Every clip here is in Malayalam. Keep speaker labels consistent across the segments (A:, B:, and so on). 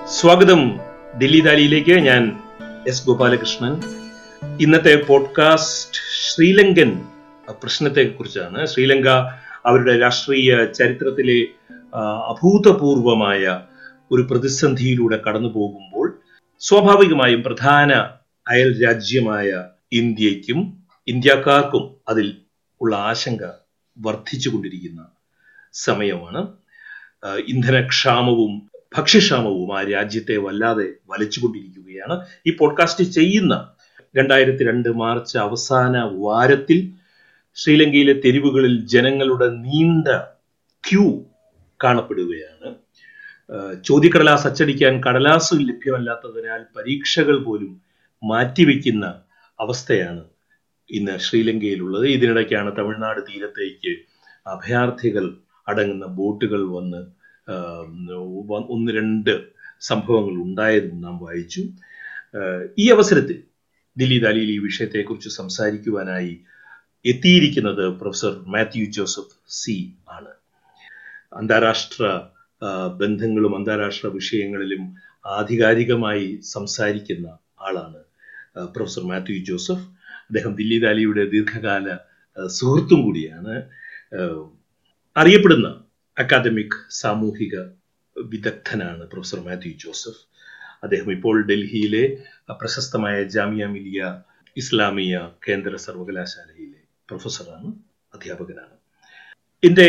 A: സ്വാഗതം ഡൽഹി ദാലിയിലേക്ക് ഞാൻ എസ് ഗോപാലകൃഷ്ണൻ ഇന്നത്തെ പോഡ്കാസ്റ്റ് ശ്രീലങ്കൻ പ്രശ്നത്തെ കുറിച്ചാണ് ശ്രീലങ്ക അവരുടെ രാഷ്ട്രീയ ചരിത്രത്തിലെ ആ, അഭൂതപൂർവമായ ഒരു പ്രതിസന്ധിയിലൂടെ കടന്നു പോകുമ്പോൾ സ്വാഭാവികമായും പ്രധാന അയൽ രാജ്യമായ ഇന്ത്യക്കും ഇന്ത്യക്കാർക്കും അതിൽ ഉള്ള ആശങ്ക വർദ്ധിച്ചുകൊണ്ടിരിക്കുന്ന സമയമാണ് ആ, ഇന്ധനക്ഷാമവും ഭക്ഷ്യക്ഷാമവും ആ രാജ്യത്തെ വല്ലാതെ വലച്ചുകൊണ്ടിരിക്കുകയാണ് ഈ പോഡ്കാസ്റ്റ് ചെയ്യുന്ന രണ്ടായിരത്തി രണ്ട് മാർച്ച് അവസാന വാരത്തിൽ ശ്രീലങ്കയിലെ തെരുവുകളിൽ ജനങ്ങളുടെ നീണ്ട ക്യൂ കാണപ്പെടുകയാണ് ആ, ചോദ്യക്കടലാസ് അച്ചടിക്കാൻ കടലാസ് ലഭ്യമല്ലാത്തതിനാൽ പരീക്ഷകൾ പോലും മാറ്റിവെക്കുന്ന അവസ്ഥയാണ് ഇന്ന് ശ്രീലങ്കയിലുള്ളത് ഇതിനിടയ്ക്കാണ് തമിഴ്നാട് തീരത്തേക്ക് അഭയാർത്ഥികൾ അടങ്ങുന്ന ബോട്ടുകൾ വന്ന് ആ, വ- ഒന്ന് രണ്ട് സംഭവങ്ങൾ ഉണ്ടായതും നാം വായിച്ചു ആ, ഈ അവസരത്തിൽ ദില്ലി ദാലിയിൽ ഈ വിഷയത്തെക്കുറിച്ച് സംസാരിക്കുവാനായി എത്തിയിരിക്കുന്നത് പ്രൊഫസർ മാത്യു ജോസഫ് സി ആണ് അന്താരാഷ്ട്ര ആ, ബന്ധങ്ങളും അന്താരാഷ്ട്ര വിഷയങ്ങളിലും ആധികാരികമായി സംസാരിക്കുന്ന ആളാണ് ആ, പ്രൊഫസർ മാത്യു ജോസഫ് അദ്ദേഹം ദില്ലി ദാലിയുടെ ദീർഘകാല ആ, സുഹൃത്തും കൂടിയാണ് ആ, അറിയപ്പെടുന്ന അക്കാദമിക് സാമൂഹിക വിദഗ്ധനാണ് പ്രൊഫസർ മാത്യു ജോസഫ് അദ്ദേഹം ഇപ്പോൾ ഡൽഹിയിലെ പ്രശസ്തമായ ജാമിയ മിലിയ ഇസ്ലാമിയ കേന്ദ്ര സർവകലാശാലയിലെ പ്രൊഫസറാണ് അധ്യാപകനാണ് എൻ്റെ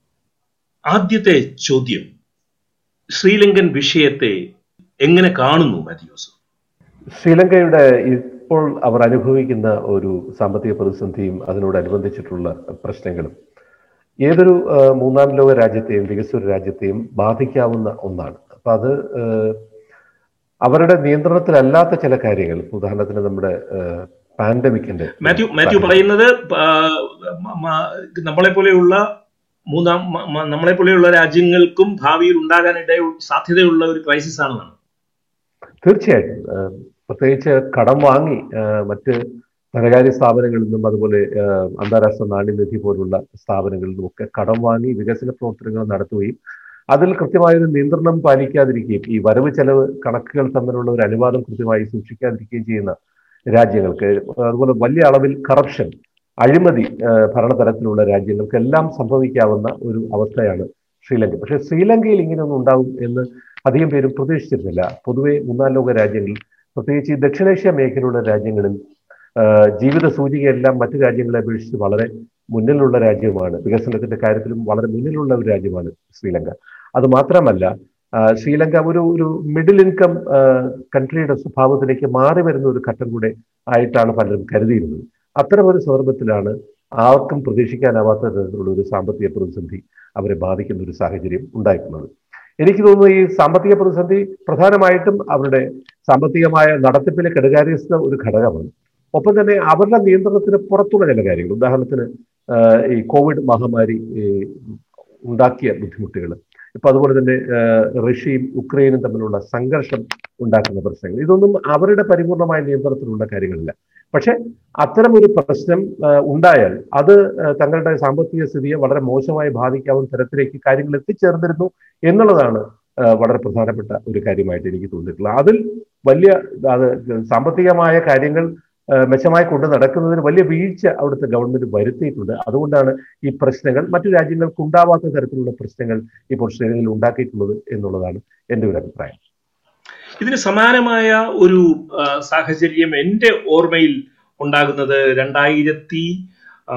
A: ആദ്യത്തെ ചോദ്യം ശ്രീലങ്കൻ വിഷയത്തെ എങ്ങനെ കാണുന്നു മാത്യു ജോസഫ്
B: ശ്രീലങ്കയുടെ ഇപ്പോൾ അവർ അനുഭവിക്കുന്ന ഒരു സാമ്പത്തിക പ്രതിസന്ധിയും അതിനോടനുബന്ധിച്ചിട്ടുള്ള പ്രശ്നങ്ങളും ഏതൊരു ആ, മൂന്നാം ലോക രാജ്യത്തെയും വികസിത രാജ്യത്തെയും ബാധിക്കാവുന്ന ഒന്നാണ് അപ്പൊ അത് ആ, അവരുടെ നിയന്ത്രണത്തിലല്ലാത്ത ചില കാര്യങ്ങൾ ഉദാഹരണത്തിന് നമ്മുടെ പാൻഡമിക്കിന്റെ
A: മാത്യു മാത്യു പറയുന്നത് ആ, മ- മ- നമ്മളെ പോലെയുള്ള മൂന്നാം മ- മ- നമ്മളെ പോലെയുള്ള രാജ്യങ്ങൾക്കും ഭാവിയിൽ ഉണ്ടാകാനിട സാധ്യതയുള്ള ഒരു ക്രൈസിസ് ആണെന്നാണ്
B: തീർച്ചയായിട്ടും ആ, പ്രത്യേകിച്ച് കടം വാങ്ങി ആ, മറ്റ് ധനകാര്യ സ്ഥാപനങ്ങളിൽ നിന്നും അതുപോലെ ആ, അന്താരാഷ്ട്ര നാണ്യനിധി പോലുള്ള സ്ഥാപനങ്ങളിൽ നിന്നും ഒക്കെ കടം വാങ്ങി വികസന പ്രവർത്തനങ്ങൾ നടത്തുകയും അതിൽ കൃത്യമായ ഒരു നിയന്ത്രണം പാലിക്കാതിരിക്കുകയും ഈ വരവ് ചെലവ് കണക്കുകൾ തമ്മിലുള്ള ഒരു അനുവാദം കൃത്യമായി സൂക്ഷിക്കാതിരിക്കുകയും ചെയ്യുന്ന രാജ്യങ്ങൾക്ക് അതുപോലെ വലിയ അളവിൽ കറപ്ഷൻ അഴിമതി ആ, ഭരണതലത്തിലുള്ള രാജ്യങ്ങൾക്കെല്ലാം സംഭവിക്കാവുന്ന ഒരു അവസ്ഥയാണ് ശ്രീലങ്ക പക്ഷേ ശ്രീലങ്കയിൽ ഇങ്ങനെയൊന്നും ഉണ്ടാവും എന്ന് അധികം പേരും പ്രതീക്ഷിച്ചിരുന്നില്ല പൊതുവെ മൂന്നാം ലോക രാജ്യങ്ങളിൽ പ്രത്യേകിച്ച് ഈ ദക്ഷിണേഷ്യ മേഖലയിലുള്ള രാജ്യങ്ങളിൽ ആ, ജീവിത സൂചികയെല്ലാം മറ്റു രാജ്യങ്ങളെ അപേക്ഷിച്ച് വളരെ മുന്നിലുള്ള രാജ്യമാണ് വികസനത്തിന്റെ കാര്യത്തിലും വളരെ മുന്നിലുള്ള ഒരു രാജ്യമാണ് ശ്രീലങ്ക അത് മാത്രമല്ല ആ, ശ്രീലങ്ക ഒരു ഒരു മിഡിൽ ഇൻകം കൺട്രിയുടെ സ്വഭാവത്തിലേക്ക് മാറി വരുന്ന ഒരു ഘട്ടം കൂടെ ആയിട്ടാണ് പലരും കരുതിയിരുന്നത് അത്തരം ഒരു സന്ദർഭത്തിലാണ് ആർക്കും പ്രതീക്ഷിക്കാനാവാത്ത തരത്തിലുള്ള ഒരു സാമ്പത്തിക പ്രതിസന്ധി അവരെ ബാധിക്കുന്ന ഒരു സാഹചര്യം ഉണ്ടായിട്ടുള്ളത് എനിക്ക് തോന്നുന്നു ഈ സാമ്പത്തിക പ്രതിസന്ധി പ്രധാനമായിട്ടും അവരുടെ സാമ്പത്തികമായ നടത്തിപ്പിലെ കെടുകാര്യസ്ഥ ഒരു ഘടകമാണ് ഒപ്പം തന്നെ അവരുടെ നിയന്ത്രണത്തിന് പുറത്തുള്ള ചില കാര്യങ്ങൾ ഉദാഹരണത്തിന് ആഹ് ഈ കോവിഡ് മഹാമാരി ഈ ഉണ്ടാക്കിയ ബുദ്ധിമുട്ടുകൾ ഇപ്പൊ അതുപോലെ തന്നെ ആഹ് റഷ്യയും ഉക്രൈനും തമ്മിലുള്ള സംഘർഷം ഉണ്ടാക്കുന്ന പ്രശ്നങ്ങൾ ഇതൊന്നും അവരുടെ പരിപൂർണമായ നിയന്ത്രണത്തിലുള്ള കാര്യങ്ങളില്ല പക്ഷെ അത്തരം ഒരു പ്രശ്നം ആഹ് ഉണ്ടായാൽ അത് ആഹ് തങ്ങളുടെ സാമ്പത്തിക സ്ഥിതിയെ വളരെ മോശമായി ബാധിക്കാവുന്ന തരത്തിലേക്ക് കാര്യങ്ങൾ എത്തിച്ചേർന്നിരുന്നു എന്നുള്ളതാണ് ആഹ് വളരെ പ്രധാനപ്പെട്ട ഒരു കാര്യമായിട്ട് എനിക്ക് തോന്നിയിട്ടുള്ളത് അതിൽ വലിയ അത് സാമ്പത്തികമായ കാര്യങ്ങൾ ആഹ് മെച്ചമായി കൊണ്ട് നടക്കുന്നതിന് വലിയ വീഴ്ച അവിടുത്തെ ഗവൺമെന്റ് വരുത്തിയിട്ടുണ്ട് അതുകൊണ്ടാണ് ഈ പ്രശ്നങ്ങൾ മറ്റു രാജ്യങ്ങൾക്ക് ഉണ്ടാവാത്ത തരത്തിലുള്ള പ്രശ്നങ്ങൾ ഇപ്പോൾ ശ്രീലങ്കയിൽ ഉണ്ടാക്കിയിട്ടുള്ളത് എന്നുള്ളതാണ് എൻ്റെ ഒരു അഭിപ്രായം
A: ഇതിന് സമാനമായ ഒരു ആ, സാഹചര്യം എൻ്റെ ഓർമ്മയിൽ ഉണ്ടാകുന്നത് രണ്ടായിരത്തി ആ,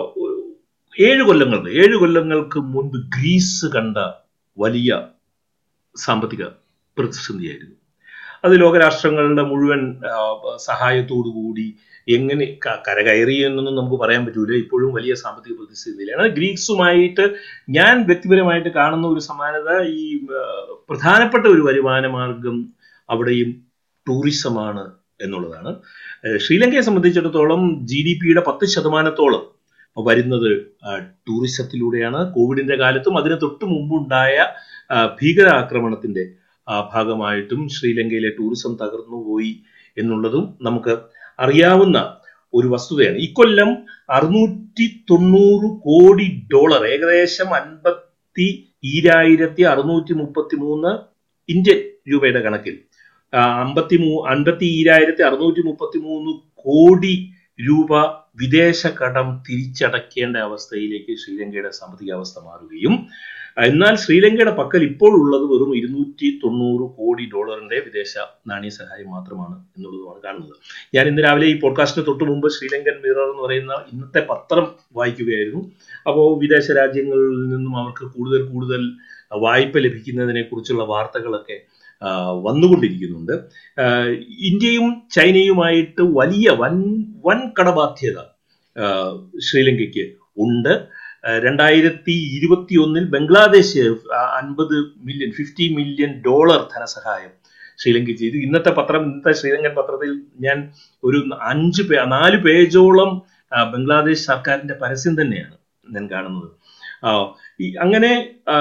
A: ഏഴ് കൊല്ലങ്ങൾക്ക് ഏഴ് കൊല്ലങ്ങൾക്ക് മുൻപ് ഗ്രീസ് കണ്ട വലിയ സാമ്പത്തിക പ്രതിസന്ധിയായിരുന്നു അത് ലോകരാഷ്ട്രങ്ങളുടെ മുഴുവൻ ആ, സഹായത്തോടു കൂടി എങ്ങനെ ക- കരകയറി എന്നൊന്നും നമുക്ക് പറയാൻ പറ്റൂല ഇപ്പോഴും വലിയ സാമ്പത്തിക പ്രതിസന്ധിയിലാണ് ഗ്രീക്സുമായിട്ട് ഞാൻ വ്യക്തിപരമായിട്ട് കാണുന്ന ഒരു സമാനത ഈ ആ, പ്രധാനപ്പെട്ട ഒരു വരുമാന മാർഗം അവിടെയും ടൂറിസമാണ് എന്നുള്ളതാണ് ഏഹ് ശ്രീലങ്കയെ സംബന്ധിച്ചിടത്തോളം ജി ഡി പിയുടെ പത്ത് ശതമാനത്തോളം വരുന്നത് ആ, ടൂറിസത്തിലൂടെയാണ് കോവിഡിന്റെ കാലത്തും അതിന് തൊട്ട് മുമ്പുണ്ടായ ആ, ഭീകരാക്രമണത്തിന്റെ ആ, ഭാഗമായിട്ടും ശ്രീലങ്കയിലെ ടൂറിസം തകർന്നുപോയി എന്നുള്ളതും നമുക്ക് അറിയാവുന്ന ഒരു വസ്തുതയാണ് ഇക്കൊല്ലം അറുന്നൂറ്റി തൊണ്ണൂറ് കോടി ഡോളർ ഏകദേശം അൻപത്തി ഈരായിരത്തി അറുന്നൂറ്റി മുപ്പത്തി മൂന്ന് ഇന്ത്യൻ രൂപയുടെ കണക്കിൽ അമ്പത്തി മൂ അൻപത്തി ഈരായിരത്തി അറുന്നൂറ്റി മുപ്പത്തി മൂന്ന് കോടി രൂപ വിദേശ കടം തിരിച്ചടക്കേണ്ട അവസ്ഥയിലേക്ക് ശ്രീലങ്കയുടെ സാമ്പത്തിക അവസ്ഥ മാറുകയും എന്നാൽ ശ്രീലങ്കയുടെ പക്കൽ ഇപ്പോൾ ഉള്ളത് വെറും ഇരുന്നൂറ്റി തൊണ്ണൂറ് കോടി ഡോളറിന്റെ വിദേശ നാണയ സഹായം മാത്രമാണ് എന്നുള്ളതുമാണ് കാണുന്നത് ഞാൻ ഇന്ന് രാവിലെ ഈ പോഡ്കാസ്റ്റിന് തൊട്ട് മുമ്പ് ശ്രീലങ്കൻ മിറർ എന്ന് പറയുന്ന ഇന്നത്തെ പത്രം വായിക്കുകയായിരുന്നു അപ്പോൾ വിദേശ രാജ്യങ്ങളിൽ നിന്നും അവർക്ക് കൂടുതൽ കൂടുതൽ വായ്പ ലഭിക്കുന്നതിനെ കുറിച്ചുള്ള വാർത്തകളൊക്കെ വന്നുകൊണ്ടിരിക്കുന്നുണ്ട് ഇന്ത്യയും ചൈനയുമായിട്ട് വലിയ വൻ വൻ കടബാധ്യത ശ്രീലങ്കയ്ക്ക് ഉണ്ട് രണ്ടായിരത്തി ഇരുപത്തി ഒന്നിൽ ബംഗ്ലാദേശ് അൻപത് മില്യൺ ഫിഫ്റ്റി മില്യൺ ഡോളർ ധനസഹായം ശ്രീലങ്ക ചെയ്തു ഇന്നത്തെ പത്രം ഇന്നത്തെ ശ്രീലങ്കൻ പത്രത്തിൽ ഞാൻ ഒരു അഞ്ച് പേ നാല് പേജോളം ബംഗ്ലാദേശ് സർക്കാരിന്റെ പരസ്യം തന്നെയാണ് ഞാൻ കാണുന്നത് അങ്ങനെ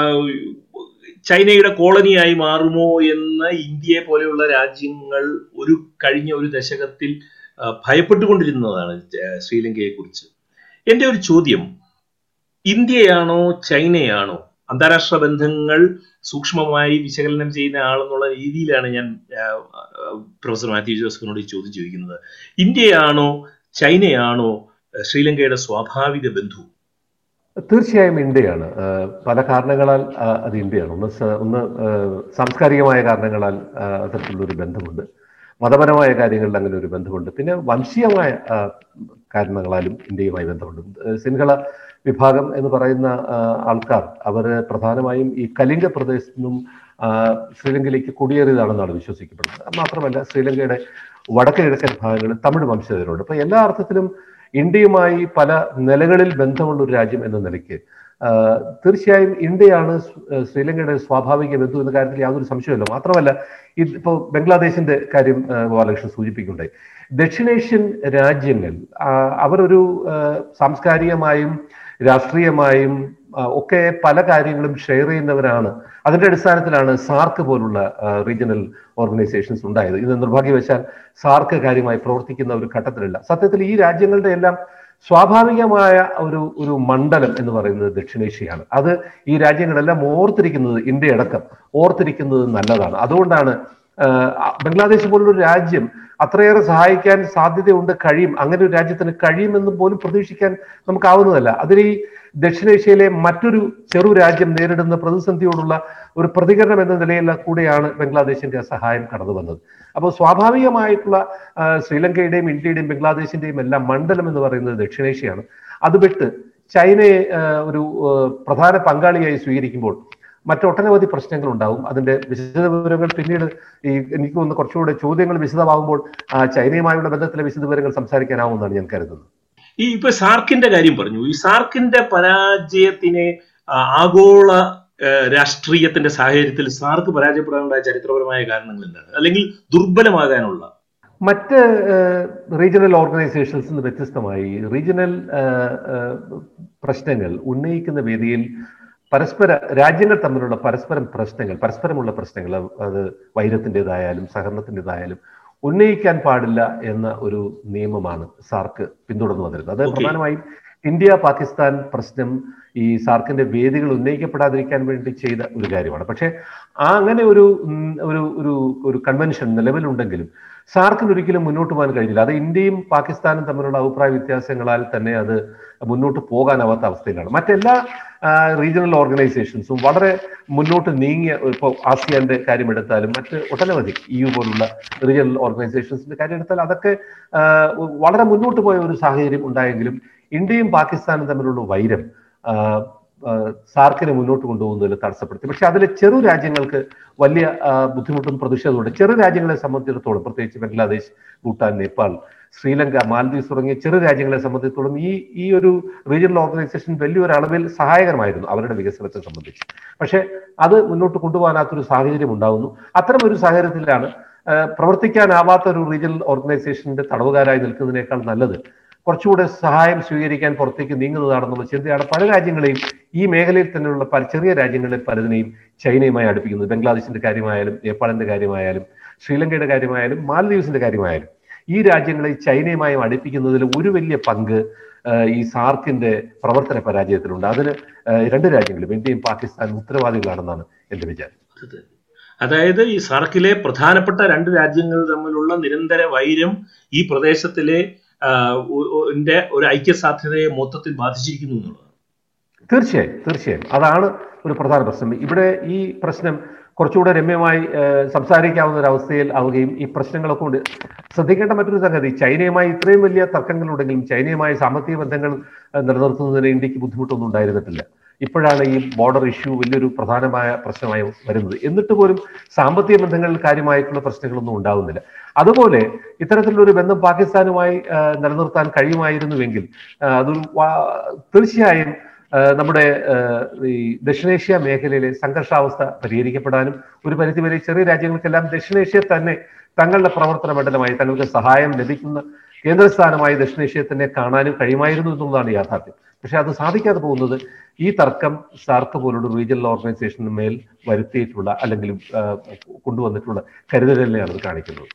A: ചൈനയുടെ കോളനിയായി മാറുമോ എന്ന് ഇന്ത്യയെ പോലെയുള്ള രാജ്യങ്ങൾ ഒരു കഴിഞ്ഞ ഒരു ദശകത്തിൽ ഭയപ്പെട്ടുകൊണ്ടിരുന്നതാണ് ശ്രീലങ്കയെ കുറിച്ച് എൻ്റെ ഒരു ചോദ്യം ഇന്ത്യയാണോ ചൈനയാണോ അന്താരാഷ്ട്ര ബന്ധങ്ങൾ സൂക്ഷ്മമായി വിശകലനം ചെയ്യുന്ന ആളെന്നുള്ള രീതിയിലാണ് ഞാൻ പ്രൊഫസർ മാത്യു ജോസഫിനോട് ഈ ചോദ്യം ചോദിക്കുന്നത് ഇന്ത്യയാണോ ചൈനയാണോ ശ്രീലങ്കയുടെ സ്വാഭാവിക ബന്ധു
B: തീർച്ചയായും ഇന്ത്യയാണ് പല കാരണങ്ങളാൽ അത് ഇന്ത്യയാണ് ഒന്ന് ഒന്ന് സാംസ്കാരികമായ കാരണങ്ങളാൽ അത്തരത്തിലുള്ളൊരു ബന്ധമുണ്ട് മതപരമായ കാര്യങ്ങളിൽ അങ്ങനെ ഒരു ബന്ധമുണ്ട് പിന്നെ വംശീയമായ കാരണങ്ങളാലും ഇന്ത്യയുമായി ബന്ധമുണ്ട് സിൻഹള വിഭാഗം എന്ന് പറയുന്ന ആൾക്കാർ അവർ പ്രധാനമായും ഈ കലിംഗ പ്രദേശത്തു നിന്നും ശ്രീലങ്കയിലേക്ക് കുടിയേറിയതാണെന്നാണ് വിശ്വസിക്കപ്പെടുന്നത് മാത്രമല്ല ശ്രീലങ്കയുടെ വടക്ക് കിഴക്കൻ ഭാഗങ്ങളിൽ തമിഴ് വംശജരുണ്ട് അപ്പൊ എല്ലാ അർത്ഥത്തിലും ഇന്ത്യയുമായി പല നിലകളിൽ ബന്ധമുള്ള ഒരു രാജ്യം എന്ന നിലയ്ക്ക് തീർച്ചയായും ഇന്ത്യയാണ് ശ്രീലങ്കയുടെ സ്വാഭാവിക ബന്ധു എന്ന കാര്യത്തിൽ യാതൊരു സംശയമില്ല മാത്രമല്ല ഇപ്പോൾ ബംഗ്ലാദേശിന്റെ കാര്യം ബാലകൃഷ്ണൻ സൂചിപ്പിക്കുകയുണ്ടായി ദക്ഷിണേഷ്യൻ രാജ്യങ്ങൾ അവരൊരു സാംസ്കാരികമായും രാഷ്ട്രീയമായും ഒക്കെ പല കാര്യങ്ങളും ഷെയർ ചെയ്യുന്നവരാണ് അതിന്റെ അടിസ്ഥാനത്തിലാണ് സാർക്ക് പോലുള്ള റീജിയണൽ ഓർഗനൈസേഷൻസ് ഉണ്ടായത് ഇത് നിർഭാഗ്യവശാൽ സാർക്ക് കാര്യമായി പ്രവർത്തിക്കുന്ന ഒരു ഘട്ടത്തിലല്ല സത്യത്തിൽ ഈ രാജ്യങ്ങളുടെ എല്ലാം സ്വാഭാവികമായ ഒരു ഒരു മണ്ഡലം എന്ന് പറയുന്നത് ദക്ഷിണേഷ്യയാണ് അത് ഈ രാജ്യങ്ങളെല്ലാം ഓർത്തിരിക്കുന്നത് ഇന്ത്യ അടക്കം ഓർത്തിരിക്കുന്നത് നല്ലതാണ് അതുകൊണ്ടാണ് ബംഗ്ലാദേശ് പോലുള്ളൊരു രാജ്യം അത്രയേറെ സഹായിക്കാൻ സാധ്യതയുണ്ട് കഴിയും അങ്ങനെ ഒരു രാജ്യത്തിന് കഴിയുമെന്ന് പോലും പ്രതീക്ഷിക്കാൻ നമുക്കാവുന്നതല്ല അതിൽ ഈ ദക്ഷിണേഷ്യയിലെ മറ്റൊരു ചെറു രാജ്യം നേരിടുന്ന പ്രതിസന്ധിയോടുള്ള ഒരു പ്രതികരണം എന്ന നിലയിൽ കൂടെയാണ് ബംഗ്ലാദേശിന്റെ സഹായം കടന്നു വന്നത് അപ്പോൾ സ്വാഭാവികമായിട്ടുള്ള ശ്രീലങ്കയുടെയും ഇന്ത്യയുടെയും ബംഗ്ലാദേശിന്റെയും എല്ലാം മണ്ഡലം എന്ന് പറയുന്നത് ദക്ഷിണേഷ്യയാണ് അത് വിട്ട് ചൈനയെ ഒരു പ്രധാന പങ്കാളിയായി സ്വീകരിക്കുമ്പോൾ മറ്റൊട്ടനവധി പ്രശ്നങ്ങൾ ഉണ്ടാവും അതിന്റെ വിശദവിവരങ്ങൾ പിന്നീട് ഈ എനിക്ക് തോന്നുന്നു കുറച്ചുകൂടെ ചോദ്യങ്ങൾ വിശദമാകുമ്പോൾ ചൈനയുമായുള്ള ബന്ധത്തിലെ വിശദവിവരങ്ങൾ സംസാരിക്കാനാവുമെന്നാണ് ഞാൻ കരുതുന്നത്
A: ഈ ഇപ്പൊ സാർക്കിന്റെ കാര്യം പറഞ്ഞു ഈ സാർക്കിന്റെ പരാജയത്തിനെ ആഗോള രാഷ്ട്രീയത്തിന്റെ സാഹചര്യത്തിൽ സാർക്ക് പരാജയപ്പെടാനുണ്ടായ ചരിത്രപരമായ കാരണങ്ങൾ എന്താണ് അല്ലെങ്കിൽ ദുർബലമാകാനുള്ള
B: മറ്റ് റീജിയണൽ ഓർഗനൈസേഷൻസ് നിന്ന് വ്യത്യസ്തമായി റീജിയണൽ പ്രശ്നങ്ങൾ ഉന്നയിക്കുന്ന വേദിയിൽ പരസ്പര രാജ്യങ്ങൾ തമ്മിലുള്ള പരസ്പരം പ്രശ്നങ്ങൾ പരസ്പരമുള്ള പ്രശ്നങ്ങൾ അത് വൈരത്തിൻ്റെതായാലും സഹകരണത്തിൻ്റെതായാലും ഉന്നയിക്കാൻ പാടില്ല എന്ന ഒരു നിയമമാണ് സാർക്ക് പിന്തുടർന്നു വന്നിരുന്നത് അത് പ്രധാനമായും ഇന്ത്യ പാകിസ്ഥാൻ പ്രശ്നം ഈ സാർക്കിന്റെ വേദികൾ ഉന്നയിക്കപ്പെടാതിരിക്കാൻ വേണ്ടി ചെയ്ത ഒരു കാര്യമാണ് പക്ഷേ ആ അങ്ങനെ ഒരു ഒരു ഒരു ഒരു കൺവെൻഷൻ നിലവിലുണ്ടെങ്കിലും സാർക്കിന് ഒരിക്കലും മുന്നോട്ട് പോകാൻ കഴിഞ്ഞില്ല അത് ഇന്ത്യയും പാകിസ്ഥാനും തമ്മിലുള്ള അഭിപ്രായ വ്യത്യാസങ്ങളാൽ തന്നെ അത് മുന്നോട്ട് പോകാനാവാത്ത അവസ്ഥയിലാണ് മറ്റെല്ലാ റീജിയണൽ ഓർഗനൈസേഷൻസും വളരെ മുന്നോട്ട് നീങ്ങിയ ഇപ്പോൾ ആസിയാന്റെ കാര്യം എടുത്താലും മറ്റ് ഒട്ടനവധി ഇ യു പോലുള്ള റീജിയണൽ ഓർഗനൈസേഷൻസിന്റെ കാര്യം എടുത്താൽ അതൊക്കെ വളരെ മുന്നോട്ട് പോയ ഒരു സാഹചര്യം ഉണ്ടായെങ്കിലും ഇന്ത്യയും പാകിസ്ഥാനും തമ്മിലുള്ള വൈരം സാർക്കിനെ മുന്നോട്ട് കൊണ്ടുപോകുന്നതിൽ തടസ്സപ്പെടുത്തി പക്ഷെ അതിലെ ചെറു രാജ്യങ്ങൾക്ക് വലിയ ബുദ്ധിമുട്ടും പ്രതിഷേധമുണ്ട് ചെറു രാജ്യങ്ങളെ സംബന്ധിച്ചിടത്തോളം പ്രത്യേകിച്ച് ബംഗ്ലാദേശ് ഭൂട്ടാൻ നേപ്പാൾ ശ്രീലങ്ക മാലദ്വീപ്സ് തുടങ്ങിയ ചെറു രാജ്യങ്ങളെ സംബന്ധിച്ചിടത്തോളം ഈ ഈ ഒരു റീജിയണൽ ഓർഗനൈസേഷൻ വലിയൊരു അളവിൽ സഹായകരമായിരുന്നു അവരുടെ വികസനത്തെ സംബന്ധിച്ച് പക്ഷേ അത് മുന്നോട്ട് കൊണ്ടുപോകാനാത്തൊരു സാഹചര്യം ഉണ്ടാകുന്നു അത്തരം ഒരു സാഹചര്യത്തിലാണ് പ്രവർത്തിക്കാനാവാത്ത ഒരു റീജിയണൽ ഓർഗനൈസേഷന്റെ തടവുകാരായി നിൽക്കുന്നതിനേക്കാൾ നല്ലത് കുറച്ചുകൂടെ സഹായം സ്വീകരിക്കാൻ പുറത്തേക്ക് നീങ്ങുന്നതാണെന്നുള്ള ചിന്തയാണ് പല രാജ്യങ്ങളെയും ഈ മേഖലയിൽ തന്നെയുള്ള പല ചെറിയ രാജ്യങ്ങളിലെ പലതിനെയും ചൈനയുമായി അടുപ്പിക്കുന്നത് ബംഗ്ലാദേശിന്റെ കാര്യമായാലും നേപ്പാളിന്റെ കാര്യമായാലും ശ്രീലങ്കയുടെ കാര്യമായാലും മാലദ്വീപ്സിന്റെ കാര്യമായാലും ഈ രാജ്യങ്ങളെ ചൈനയുമായും അടുപ്പിക്കുന്നതിൽ ഒരു വലിയ പങ്ക് ഈ സാർക്കിന്റെ പ്രവർത്തന പരാജയത്തിലുണ്ട് അതിന് രണ്ട് രാജ്യങ്ങളും ഇന്ത്യയും പാകിസ്ഥാനും ഉത്തരവാദികളാണെന്നാണ് എന്റെ വിചാരം
A: അതായത് ഈ സാർക്കിലെ പ്രധാനപ്പെട്ട രണ്ട് രാജ്യങ്ങൾ തമ്മിലുള്ള നിരന്തര വൈരം ഈ പ്രദേശത്തിലെ ഒരു ഐക്യസാധ്യതയെ മൊത്തത്തിൽ ബാധിച്ചിരിക്കുന്നു എന്നുള്ളതാണ്
B: തീർച്ചയായും തീർച്ചയായും അതാണ് ഒരു പ്രധാന പ്രശ്നം ഇവിടെ ഈ പ്രശ്നം കുറച്ചുകൂടെ രമ്യമായി സംസാരിക്കാവുന്ന ഒരു അവസ്ഥയിൽ ആവുകയും ഈ പ്രശ്നങ്ങളൊക്കെ കൊണ്ട് ശ്രദ്ധിക്കേണ്ട മറ്റൊരു സംഗതി ചൈനയുമായി ഇത്രയും വലിയ തർക്കങ്ങളുണ്ടെങ്കിലും ചൈനയുമായി സാമ്പത്തിക ബന്ധങ്ങൾ നിലനിർത്തുന്നതിന് ഇന്ത്യക്ക് ബുദ്ധിമുട്ടൊന്നും ഉണ്ടായിരുന്നിട്ടില്ല ഇപ്പോഴാണ് ഈ ബോർഡർ ഇഷ്യൂ വലിയൊരു പ്രധാനമായ പ്രശ്നമായി വരുന്നത് എന്നിട്ട് പോലും സാമ്പത്തിക ബന്ധങ്ങളിൽ കാര്യമായിട്ടുള്ള പ്രശ്നങ്ങളൊന്നും ഉണ്ടാകുന്നില്ല അതുപോലെ ഇത്തരത്തിലൊരു ബന്ധം പാകിസ്ഥാനുമായി നിലനിർത്താൻ കഴിയുമായിരുന്നുവെങ്കിൽ അതൊരു തീർച്ചയായും നമ്മുടെ ഈ ദക്ഷിണേഷ്യ മേഖലയിലെ സംഘർഷാവസ്ഥ പരിഹരിക്കപ്പെടാനും ഒരു പരിധിവരെ ചെറിയ രാജ്യങ്ങൾക്കെല്ലാം ദക്ഷിണേഷ്യ തന്നെ തങ്ങളുടെ പ്രവർത്തന മണ്ഡലമായി തങ്ങൾക്ക് സഹായം ലഭിക്കുന്ന കേന്ദ്രസ്ഥാനമായി ദക്ഷിണേഷ്യയെ തന്നെ കാണാനും കഴിയുമായിരുന്നു എന്നുള്ളതാണ് യാഥാർത്ഥ്യം പക്ഷെ അത് സാധിക്കാതെ പോകുന്നത് ഈ തർക്കം സാർക്ക് പോലുള്ള റീജിയണൽ ഓർഗനൈസേഷന് മേൽ വരുത്തിയിട്ടുള്ള അല്ലെങ്കിൽ കൊണ്ടുവന്നിട്ടുള്ള കരുതലിനെയാണ് അത് കാണിക്കുന്നത്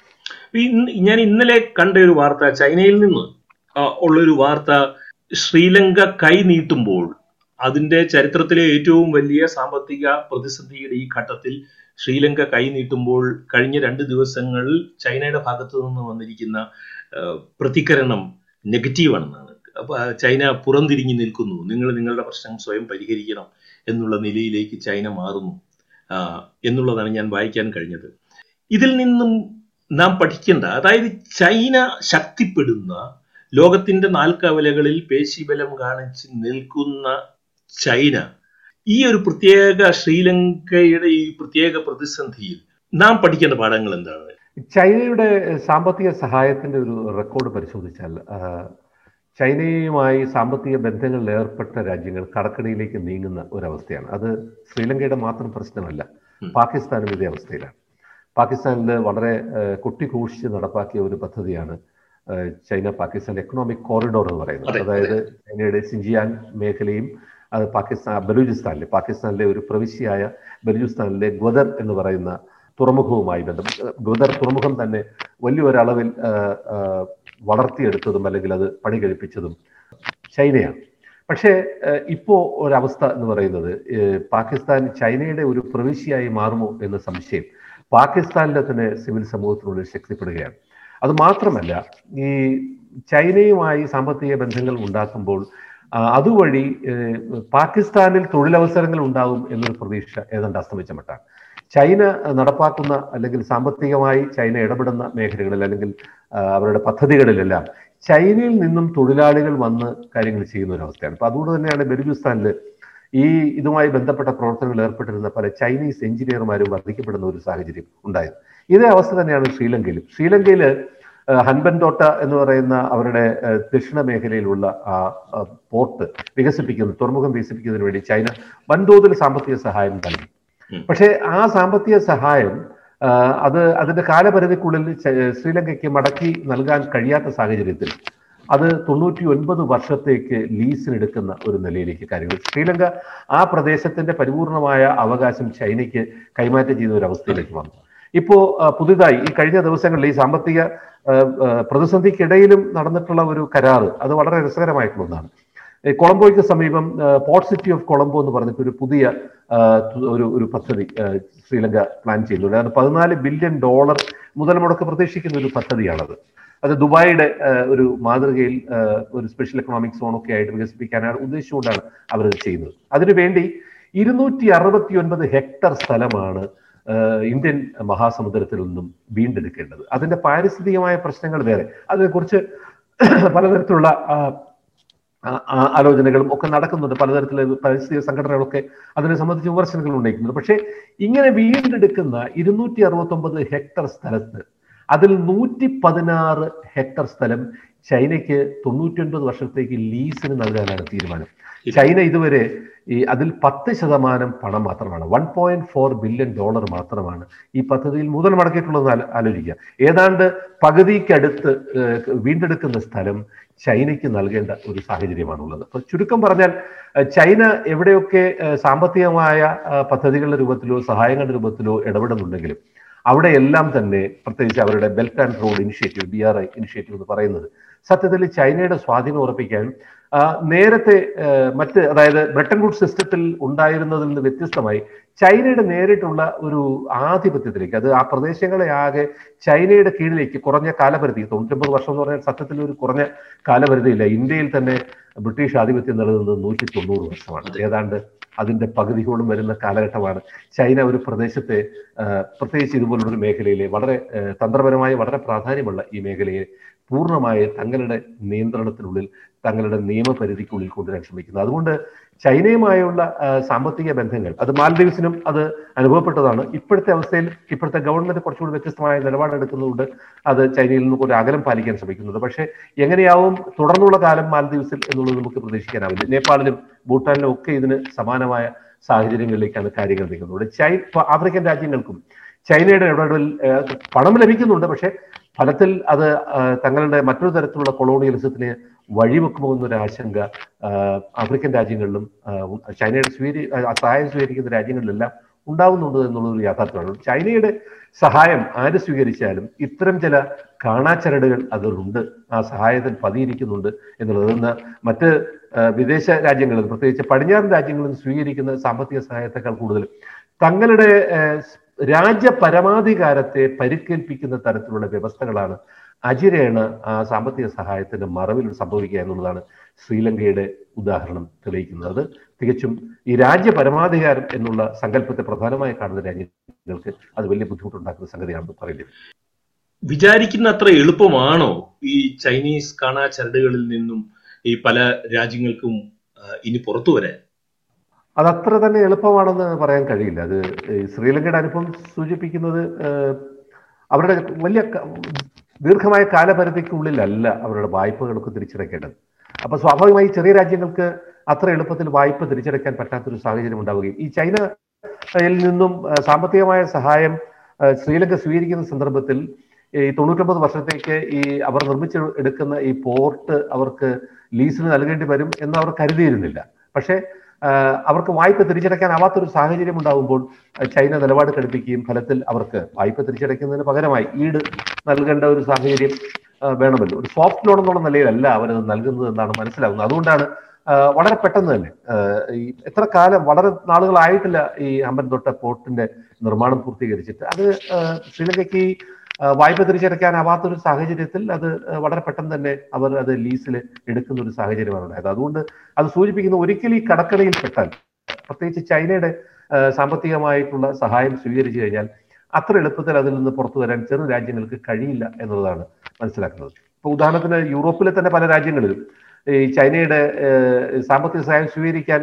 A: ഞാൻ ഇന്നലെ കണ്ട ഒരു വാർത്ത ചൈനയിൽ നിന്ന് ഉള്ളൊരു വാർത്ത ശ്രീലങ്ക കൈ നീട്ടുമ്പോൾ അതിന്റെ ചരിത്രത്തിലെ ഏറ്റവും വലിയ സാമ്പത്തിക പ്രതിസന്ധിയുടെ ഈ ഘട്ടത്തിൽ ശ്രീലങ്ക കൈ നീട്ടുമ്പോൾ കഴിഞ്ഞ രണ്ട് ദിവസങ്ങളിൽ ചൈനയുടെ ഭാഗത്തു നിന്ന് വന്നിരിക്കുന്ന പ്രതികരണം നെഗറ്റീവാണെന്നാണ് അപ്പൊ ചൈന പുറംതിരിഞ്ഞു നിൽക്കുന്നു നിങ്ങൾ നിങ്ങളുടെ പ്രശ്നം സ്വയം പരിഹരിക്കണം എന്നുള്ള നിലയിലേക്ക് ചൈന മാറുന്നു എന്നുള്ളതാണ് ഞാൻ വായിക്കാൻ കഴിഞ്ഞത് ഇതിൽ നിന്നും നാം പഠിക്കേണ്ട അതായത് ചൈന ശക്തിപ്പെടുന്ന ലോകത്തിന്റെ നാൽക്കവലകളിൽ പേശിബലം കാണിച്ച് നിൽക്കുന്ന ചൈന ഈ ഒരു പ്രത്യേക ശ്രീലങ്കയുടെ ഈ പ്രത്യേക പ്രതിസന്ധിയിൽ നാം പഠിക്കേണ്ട പാഠങ്ങൾ എന്താണ്
B: ചൈനയുടെ സാമ്പത്തിക സഹായത്തിന്റെ ഒരു റെക്കോർഡ് പരിശോധിച്ചാൽ ചൈനയുമായി സാമ്പത്തിക ബന്ധങ്ങളിൽ ഏർപ്പെട്ട രാജ്യങ്ങൾ കടക്കണിയിലേക്ക് നീങ്ങുന്ന ഒരവസ്ഥയാണ് അത് ശ്രീലങ്കയുടെ മാത്രം പ്രശ്നമല്ല പാകിസ്ഥാനും ഇതേ അവസ്ഥയിലാണ് പാകിസ്ഥാനിൽ വളരെ കൊട്ടിഘോഷിച്ച് നടപ്പാക്കിയ ഒരു പദ്ധതിയാണ് ചൈന പാകിസ്ഥാൻ എക്കണോമിക് കോറിഡോർ എന്ന് പറയുന്നത് അതായത് ചൈനയുടെ സിഞ്ചിയാൻ മേഖലയും അത് പാകിസ്ഥാൻ ബലൂചിസ്ഥാനിലെ പാകിസ്ഥാനിലെ ഒരു പ്രവിശ്യയായ ബലൂചിസ്ഥാനിലെ ഗ്വദർ എന്ന് പറയുന്ന തുറമുഖവുമായി ബന്ധം ഗ്വദർ തുറമുഖം തന്നെ വലിയൊരളവിൽ വളർത്തിയെടുത്തതും അല്ലെങ്കിൽ അത് പണി കഴിപ്പിച്ചതും ചൈനയാണ് പക്ഷേ ഇപ്പോൾ ഒരവസ്ഥ എന്ന് പറയുന്നത് പാകിസ്ഥാൻ ചൈനയുടെ ഒരു പ്രവിശ്യയായി മാറുമോ എന്ന സംശയം പാകിസ്ഥാനിലെ തന്നെ സിവിൽ സമൂഹത്തിനുള്ളിൽ ശക്തിപ്പെടുകയാണ് അത് മാത്രമല്ല ഈ ചൈനയുമായി സാമ്പത്തിക ബന്ധങ്ങൾ ഉണ്ടാക്കുമ്പോൾ അതുവഴി പാകിസ്ഥാനിൽ തൊഴിലവസരങ്ങൾ ഉണ്ടാകും എന്നൊരു പ്രതീക്ഷ ഏതാണ്ട് അസ്തമിച്ച മട്ടാണ് ചൈന നടപ്പാക്കുന്ന അല്ലെങ്കിൽ സാമ്പത്തികമായി ചൈന ഇടപെടുന്ന മേഖലകളിൽ അല്ലെങ്കിൽ അവരുടെ പദ്ധതികളിലെല്ലാം ചൈനയിൽ നിന്നും തൊഴിലാളികൾ വന്ന് കാര്യങ്ങൾ ചെയ്യുന്ന ഒരു അവസ്ഥയാണ് അപ്പൊ അതുകൊണ്ട് തന്നെയാണ് ബലൂചിസ്ഥാനിൽ ഈ ഇതുമായി ബന്ധപ്പെട്ട പ്രവർത്തനങ്ങളിൽ ഏർപ്പെട്ടിരുന്ന പല ചൈനീസ് എഞ്ചിനീയർമാരും വർദ്ധിക്കപ്പെടുന്ന ഒരു സാഹചര്യം ഉണ്ടായത് ഇതേ അവസ്ഥ തന്നെയാണ് ശ്രീലങ്കയിലും ശ്രീലങ്കയിൽ ഹൻബൻതോട്ട എന്ന് പറയുന്ന അവരുടെ ദക്ഷിണ മേഖലയിലുള്ള ആ പോർട്ട് വികസിപ്പിക്കുന്ന തുറമുഖം വികസിപ്പിക്കുന്നതിന് വേണ്ടി ചൈന വൻതോതിൽ സാമ്പത്തിക സഹായം നൽകി പക്ഷേ ആ സാമ്പത്തിക സഹായം അത് അതിന്റെ കാലപരിധിക്കുള്ളിൽ ശ്രീലങ്കയ്ക്ക് മടക്കി നൽകാൻ കഴിയാത്ത സാഹചര്യത്തിൽ അത് തൊണ്ണൂറ്റി ഒൻപത് വർഷത്തേക്ക് ലീസിനെടുക്കുന്ന ഒരു നിലയിലേക്ക് കാര്യങ്ങൾ ശ്രീലങ്ക ആ പ്രദേശത്തിന്റെ പരിപൂർണമായ അവകാശം ചൈനയ്ക്ക് കൈമാറ്റം ചെയ്യുന്ന ഒരു അവസ്ഥയിലേക്ക് വന്നു ഇപ്പോ പുതുതായി ഈ കഴിഞ്ഞ ദിവസങ്ങളിൽ ഈ സാമ്പത്തിക പ്രതിസന്ധിക്കിടയിലും നടന്നിട്ടുള്ള ഒരു കരാറ് അത് വളരെ രസകരമായിട്ടുള്ള ഒന്നാണ് കൊളംബോയ്ക്ക് സമീപം പോർട്ട് സിറ്റി ഓഫ് കൊളംബോ എന്ന് പറഞ്ഞിട്ട് ഒരു പുതിയ ഒരു ഒരു പദ്ധതി ശ്രീലങ്ക പ്ലാൻ ചെയ്യുന്നുണ്ട് അത് പതിനാല് ബില്യൺ ഡോളർ മുതൽ മുടക്ക് പ്രതീക്ഷിക്കുന്ന ഒരു പദ്ധതിയാണത് അത് ദുബായിയുടെ ഒരു മാതൃകയിൽ ഒരു സ്പെഷ്യൽ എക്കണോമിക് സോൺ ഒക്കെ ആയിട്ട് വികസിപ്പിക്കാനാണ് ഉദ്ദേശിച്ചുകൊണ്ടാണ് അവർ ചെയ്യുന്നത് അതിനുവേണ്ടി ഇരുന്നൂറ്റി അറുപത്തി ഒൻപത് ഹെക്ടർ സ്ഥലമാണ് ഇന്ത്യൻ മഹാസമുദ്രത്തിൽ നിന്നും വീണ്ടെടുക്കേണ്ടത് അതിന്റെ പാരിസ്ഥിതികമായ പ്രശ്നങ്ങൾ വേറെ അതിനെക്കുറിച്ച് പലതരത്തിലുള്ള ആലോചനകളും ഒക്കെ നടക്കുന്നുണ്ട് പലതരത്തിലുള്ള പരിസ്ഥിതി സംഘടനകളൊക്കെ അതിനെ സംബന്ധിച്ച് വിമർശനങ്ങൾ ഉന്നയിക്കുന്നുണ്ട് പക്ഷേ ഇങ്ങനെ വീണ്ടെടുക്കുന്ന ഇരുന്നൂറ്റി അറുപത്തി ഹെക്ടർ സ്ഥലത്ത് അതിൽ നൂറ്റി പതിനാറ് ഹെക്ടർ സ്ഥലം ചൈനയ്ക്ക് തൊണ്ണൂറ്റി ഒൻപത് വർഷത്തേക്ക് ലീസിന് നൽകാനാണ് തീരുമാനം ചൈന ഇതുവരെ ഈ അതിൽ പത്ത് ശതമാനം പണം മാത്രമാണ് one point four billion dollar മാത്രമാണ് ഈ പദ്ധതിയിൽ മുതൽ മുടക്കിയിട്ടുള്ളത് ആലോചിക്കുക ഏതാണ്ട് പകുതിക്കടുത്ത് വീണ്ടെടുക്കുന്ന സ്ഥലം ചൈനയ്ക്ക് നൽകേണ്ട ഒരു സാഹചര്യമാണുള്ളത് അപ്പൊ ചുരുക്കം പറഞ്ഞാൽ ചൈന എവിടെയൊക്കെ സാമ്പത്തികമായ പദ്ധതികളുടെ രൂപത്തിലോ സഹായങ്ങളുടെ രൂപത്തിലോ ഇടപെടുന്നുണ്ടെങ്കിലും അവിടെയെല്ലാം തന്നെ പ്രത്യേകിച്ച് അവരുടെ belt and road initiative B R I initiative എന്ന് പറയുന്നത് സത്യത്തിൽ ചൈനയുടെ സ്വാധീനം ഉറപ്പിക്കാനും നേരത്തെ മറ്റ് അതായത് ബ്രിട്ടൻ വുഡ് സിസ്റ്റത്തിൽ ഉണ്ടായിരുന്നതിൽ നിന്ന് വ്യത്യസ്തമായി ചൈനയുടെ നേരിട്ടുള്ള ഒരു ആധിപത്യത്തിലേക്ക് അത് ആ പ്രദേശങ്ങളെ ആകെ ചൈനയുടെ കീഴിലേക്ക് കുറഞ്ഞ കാലപരിധി തൊണ്ണൂറ്റൊമ്പത് വർഷം എന്ന് പറഞ്ഞാൽ സത്യത്തിൽ ഒരു കുറഞ്ഞ കാലപരിധിയില്ല ഇന്ത്യയിൽ തന്നെ ബ്രിട്ടീഷ് ആധിപത്യം നിലനിന്നത് നൂറ്റി തൊണ്ണൂറ് വർഷമാണ് ഏതാണ്ട് അതിന്റെ പകുതിയോളം വരുന്ന കാലഘട്ടമാണ് ചൈന ഒരു പ്രദേശത്തെ പ്രത്യേകിച്ച് ഇതുപോലുള്ള ഒരു മേഖലയിലെ വളരെ തന്ത്രപരമായി വളരെ പ്രാധാന്യമുള്ള ഈ മേഖലയെ പൂർണ്ണമായി തങ്ങളുടെ നിയന്ത്രണത്തിനുള്ളിൽ തങ്ങളുടെ നിയമപരിധിക്കുള്ളിൽ കൊണ്ടുവരാൻ ശ്രമിക്കുന്നത് അതുകൊണ്ട് ചൈനയുമായുള്ള സാമ്പത്തിക ബന്ധങ്ങൾ അത് മാൽദീവ്സിനും അത് അനുഭവപ്പെട്ടതാണ് ഇപ്പോഴത്തെ അവസ്ഥയിൽ ഇപ്പോഴത്തെ ഗവൺമെന്റ് കുറച്ചുകൂടി വ്യത്യസ്തമായ നിലപാടെടുക്കുന്നതുകൊണ്ട് അത് ചൈനയിൽ നിന്ന് ഒരു അകലം പാലിക്കാൻ ശ്രമിക്കുന്നുണ്ട് പക്ഷേ എങ്ങനെയാവും തുടർന്നുള്ള കാലം മാൽദീവ്സിൽ എന്നുള്ളത് നമുക്ക് പ്രതീക്ഷിക്കാനാവില്ല നേപ്പാളിലും ഭൂട്ടാനിലും ഒക്കെ ഇതിന് സമാനമായ സാഹചര്യങ്ങളിലേക്കാണ് കാര്യങ്ങൾ നീങ്ങുന്നത് ചൈന ആഫ്രിക്കൻ രാജ്യങ്ങൾക്കും ചൈനയുടെ ഇടപെടൽ പണം ലഭിക്കുന്നുണ്ട് പക്ഷേ ഫലത്തിൽ അത് തങ്ങളുടെ മറ്റൊരു തരത്തിലുള്ള കൊളോണിയലിസത്തിന് വഴിവെക്കുമോ എന്നൊരു ആശങ്ക ആഫ്രിക്കൻ രാജ്യങ്ങളിലും ചൈനയുടെ സ്വീകരി സഹായം സ്വീകരിക്കുന്ന രാജ്യങ്ങളിലെല്ലാം ഉണ്ടാകുന്നുണ്ട് എന്നുള്ളൊരു യാഥാർത്ഥ്യമാണ് ചൈനയുടെ സഹായം ആര് സ്വീകരിച്ചാലും ഇത്തരം ചില കാണാച്ചരടുകൾ അതിലുണ്ട് ആ സഹായത്തിൽ പതിയിരിക്കുന്നുണ്ട് എന്നുള്ളത് ഇന്ന് മറ്റ് വിദേശ രാജ്യങ്ങളിൽ പ്രത്യേകിച്ച് പടിഞ്ഞാറൻ രാജ്യങ്ങളിൽ സ്വീകരിക്കുന്ന സാമ്പത്തിക സഹായത്തെക്കാൾ കൂടുതൽ തങ്ങളുടെ രാജ്യ പരമാധികാരത്തെ പരിക്കേൽപ്പിക്കുന്ന തരത്തിലുള്ള വ്യവസ്ഥകളാണ് അജിരേണ് ആ സാമ്പത്തിക സഹായത്തിന്റെ മറവിൽ സംഭവിക്കുക എന്നുള്ളതാണ് ശ്രീലങ്കയുടെ ഉദാഹരണം തെളിയിക്കുന്നത് അത് തികച്ചും ഈ രാജ്യ പരമാധികാരം എന്നുള്ള സങ്കല്പത്തെ പ്രധാനമായി കാണുന്ന രാജ്യങ്ങൾക്ക് അത് വലിയ ബുദ്ധിമുട്ടുണ്ടാക്കുന്ന സംഗതിയാണെന്ന് പറയുന്നത്
A: വിചാരിക്കുന്ന അത്ര എളുപ്പമാണോ ഈ ചൈനീസ് കാണാ ചരടുകളിൽ നിന്നും ഈ പല രാജ്യങ്ങൾക്കും ഇനി പുറത്തു വരാൻ
B: അതത്ര തന്നെ എളുപ്പമാണെന്ന് പറയാൻ കഴിയില്ല അത് ശ്രീലങ്കയുടെ അനുഭവം സൂചിപ്പിക്കുന്നത് അവരുടെ വലിയ ദീർഘമായ കാലപരിധിക്കുള്ളിലല്ല അവരുടെ വായ്പകളൊക്കെ തിരിച്ചടയ്ക്കേണ്ടത് അപ്പൊ സ്വാഭാവികമായി ചെറിയ രാജ്യങ്ങൾക്ക് അത്ര എളുപ്പത്തിൽ വായ്പ തിരിച്ചടയ്ക്കാൻ പറ്റാത്തൊരു സാഹചര്യം ഉണ്ടാവുകയും ഈ ചൈനയിൽ നിന്നും സാമ്പത്തികമായ സഹായം ശ്രീലങ്ക സ്വീകരിക്കുന്ന സന്ദർഭത്തിൽ ഈ തൊണ്ണൂറ്റൊമ്പത് വർഷത്തേക്ക് ഈ അവർ നിർമ്മിച്ച് എടുക്കുന്ന ഈ പോർട്ട് അവർക്ക് ലീസിന് നൽകേണ്ടി വരും എന്ന് അവർ കരുതിയിരുന്നില്ല പക്ഷേ അവർക്ക് വായ്പ തിരിച്ചടയ്ക്കാനാവാത്തൊരു സാഹചര്യം ഉണ്ടാകുമ്പോൾ ചൈന നിലപാട് ഘടിപ്പിക്കുകയും ഫലത്തിൽ അവർക്ക് വായ്പ തിരിച്ചടയ്ക്കുന്നതിന് പകരമായി ഈട് നൽകേണ്ട ഒരു സാഹചര്യം വേണമല്ലോ ഒരു സോഫ്റ്റ് ലോൺ എന്നുള്ള നിലയിലല്ല അവരത് നൽകുന്നത് എന്നാണ് മനസ്സിലാകുന്നത് അതുകൊണ്ടാണ് വളരെ പെട്ടെന്ന് തന്നെ ഈ എത്ര കാലം വളരെ നാളുകളായിട്ടില്ല ഈ അമ്പൻ തൊട്ട പോർട്ടിന്റെ നിർമ്മാണം പൂർത്തീകരിച്ചിട്ട് അത് ശ്രീലങ്കയ്ക്ക് വായ്പ തിരിച്ചടയ്ക്കാനാവാത്തൊരു സാഹചര്യത്തിൽ അത് വളരെ പെട്ടെന്ന് തന്നെ അവർ അത് ലീസിൽ എടുക്കുന്ന ഒരു സാഹചര്യമാണ് ഉണ്ടായത് അതുകൊണ്ട് അത് സൂചിപ്പിക്കുന്ന ഒരിക്കലും ഈ കടക്കടയിൽ പെട്ടാൽ പ്രത്യേകിച്ച് ചൈനയുടെ സാമ്പത്തികമായിട്ടുള്ള സഹായം സ്വീകരിച്ചു കഴിഞ്ഞാൽ അത്ര എളുപ്പത്തിൽ അതിൽ നിന്ന് പുറത്തു വരാൻ ചെറു രാജ്യങ്ങൾക്ക് കഴിയില്ല എന്നുള്ളതാണ് മനസ്സിലാക്കുന്നത് ഇപ്പൊ ഉദാഹരണത്തിന് യൂറോപ്പിലെ തന്നെ പല രാജ്യങ്ങളിലും ഈ ചൈനയുടെ സാമ്പത്തിക സഹായം സ്വീകരിക്കാൻ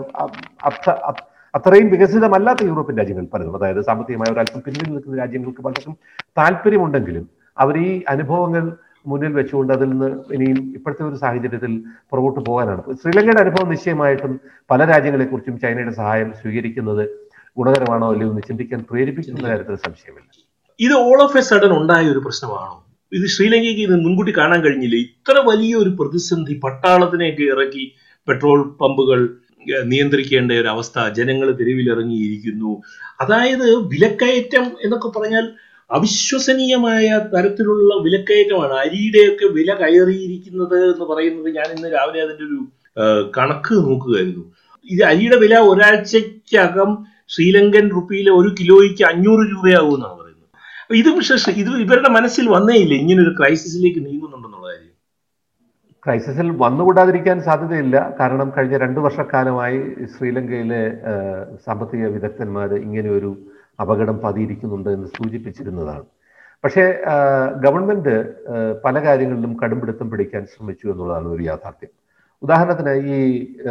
B: അത്രയും വികസിതമല്ലാത്ത യൂറോപ്യൻ രാജ്യങ്ങൾ പലതും അതായത് സാമ്പത്തികമായ ഒരു അല്പം പിന്നിൽ നിൽക്കുന്ന രാജ്യങ്ങൾക്ക് പലർക്കും താല്പര്യമുണ്ടെങ്കിലും അവർ ഈ അനുഭവങ്ങൾ മുന്നിൽ വെച്ചുകൊണ്ട് അതിൽ നിന്ന് ഇനിയും ഇപ്പോഴത്തെ ഒരു സാഹചര്യത്തിൽ പുറകോട്ട് പോകാനാണ് ശ്രീലങ്കയുടെ അനുഭവം നിശ്ചയമായിട്ടും പല രാജ്യങ്ങളെക്കുറിച്ചും ചൈനയുടെ സഹായം സ്വീകരിക്കുന്നത് ഗുണകരമാണോ അല്ലയോ എന്ന് ചിന്തിക്കാൻ പ്രേരിപ്പിക്കുന്ന കാര്യത്തിൽ സംശയമില്ല
A: ഇത് ഓൾ ഓഫ് എ സഡൻ ഉണ്ടായ ഒരു പ്രശ്നമാണോ ഇത് ശ്രീലങ്കയ്ക്ക് ഇത് മുൻകൂട്ടി കാണാൻ കഴിഞ്ഞില്ല ഇത്ര വലിയ ഒരു പ്രതിസന്ധി പട്ടാളത്തിനെയൊക്കെ ഇറക്കി പെട്രോൾ പമ്പുകൾ നിയന്ത്രിക്കേണ്ട ഒരു അവസ്ഥ ജനങ്ങൾ തെരുവിലിറങ്ങിയിരിക്കുന്നു അതായത് വിലക്കയറ്റം എന്നൊക്കെ പറഞ്ഞാൽ അവിശ്വസനീയമായ തരത്തിലുള്ള വിലക്കയറ്റമാണ് അരിയുടെയൊക്കെ വില കയറിയിരിക്കുന്നത് എന്ന് പറയുന്നത് ഞാൻ ഇന്ന് രാവിലെ അതിന്റെ ഒരു കണക്ക് നോക്കുകയായിരുന്നു ഇത് അരിയുടെ വില ഒരാഴ്ചക്കകം ശ്രീലങ്കൻ റുപ്പിയിലെ ഒരു കിലോയ്ക്ക് അഞ്ഞൂറ് രൂപയാകും എന്നാണ് പറയുന്നത് അപ്പൊ ഇത് പക്ഷേ ഇത് ഇവരുടെ മനസ്സിൽ വന്നേയില്ല ഇങ്ങനെ ഒരു ക്രൈസിസിലേക്ക് നീങ്ങുന്നുണ്ടെന്നുള്ള കാര്യം
B: ക്രൈസിസിൽ വന്നുകൂടാതിരിക്കാൻ സാധ്യതയില്ല കാരണം കഴിഞ്ഞ രണ്ടു വർഷക്കാലമായി ശ്രീലങ്കയിലെ സാമ്പത്തിക വിദഗ്ധന്മാർ ഇങ്ങനെ ഒരു അപകടം പതിയിരിക്കുന്നുണ്ട് എന്ന് സൂചിപ്പിച്ചിരുന്നതാണ് പക്ഷേ ഗവൺമെന്റ് പല കാര്യങ്ങളിലും കടുംപിടുത്തം പിടിക്കാൻ ശ്രമിച്ചു എന്നുള്ളതാണ് ഒരു യാഥാർത്ഥ്യം ഉദാഹരണത്തിന് ഈ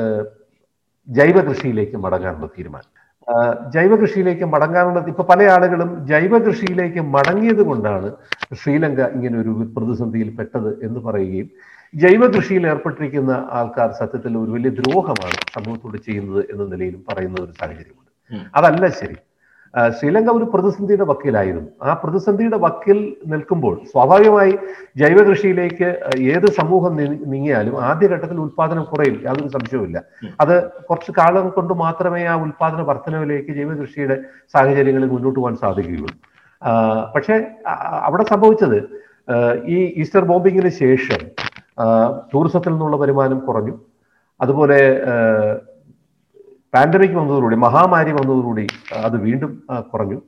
B: ജൈവ കൃഷിയിലേക്ക് മടങ്ങാനുള്ള തീരുമാനം ജൈവ കൃഷിയിലേക്ക് മടങ്ങാനുള്ള ഇപ്പൊ പല ആളുകളും ജൈവ കൃഷിയിലേക്ക് മടങ്ങിയത് കൊണ്ടാണ് ശ്രീലങ്ക ഇങ്ങനെ ഒരു പ്രതിസന്ധിയിൽ പെട്ടത് എന്ന് പറയുകയും ജൈവ കൃഷിയിൽ ഏർപ്പെട്ടിരിക്കുന്ന ആൾക്കാർ സത്യത്തിൽ ഒരു വലിയ ദ്രോഹമാണ് സമൂഹത്തോട് ചെയ്യുന്നത് എന്ന നിലയിലും പറയുന്ന ഒരു സാഹചര്യമുണ്ട് അതല്ല ശരി ശ്രീലങ്ക ഒരു പ്രതിസന്ധിയുടെ വക്കീലായിരുന്നു ആ പ്രതിസന്ധിയുടെ വക്കിൽ നിൽക്കുമ്പോൾ സ്വാഭാവികമായി ജൈവ കൃഷിയിലേക്ക് ഏത് സമൂഹം നീങ്ങിയാലും ആദ്യഘട്ടത്തിൽ ഉത്പാദനം കുറയും യാതൊരു സംശയവുമില്ല അത് കുറച്ച് കാലം കൊണ്ട് മാത്രമേ ആ ഉത്പാദന വർധനവിലേക്ക് ജൈവ കൃഷിയുടെ സാഹചര്യങ്ങളിൽ മുന്നോട്ട് പോകാൻ സാധിക്കുകയുള്ളൂ പക്ഷേ അവിടെ സംഭവിച്ചത് ഈ ഈസ്റ്റർ ബോംബിങ്ങിന് ശേഷം ടൂറിസത്തിൽ നിന്നുള്ള വരുമാനം കുറഞ്ഞു അതുപോലെ പാൻഡമിക് വന്നതോടുകൂടി മഹാമാരി വന്നതോടുകൂടി അത് വീണ്ടും കുറഞ്ഞു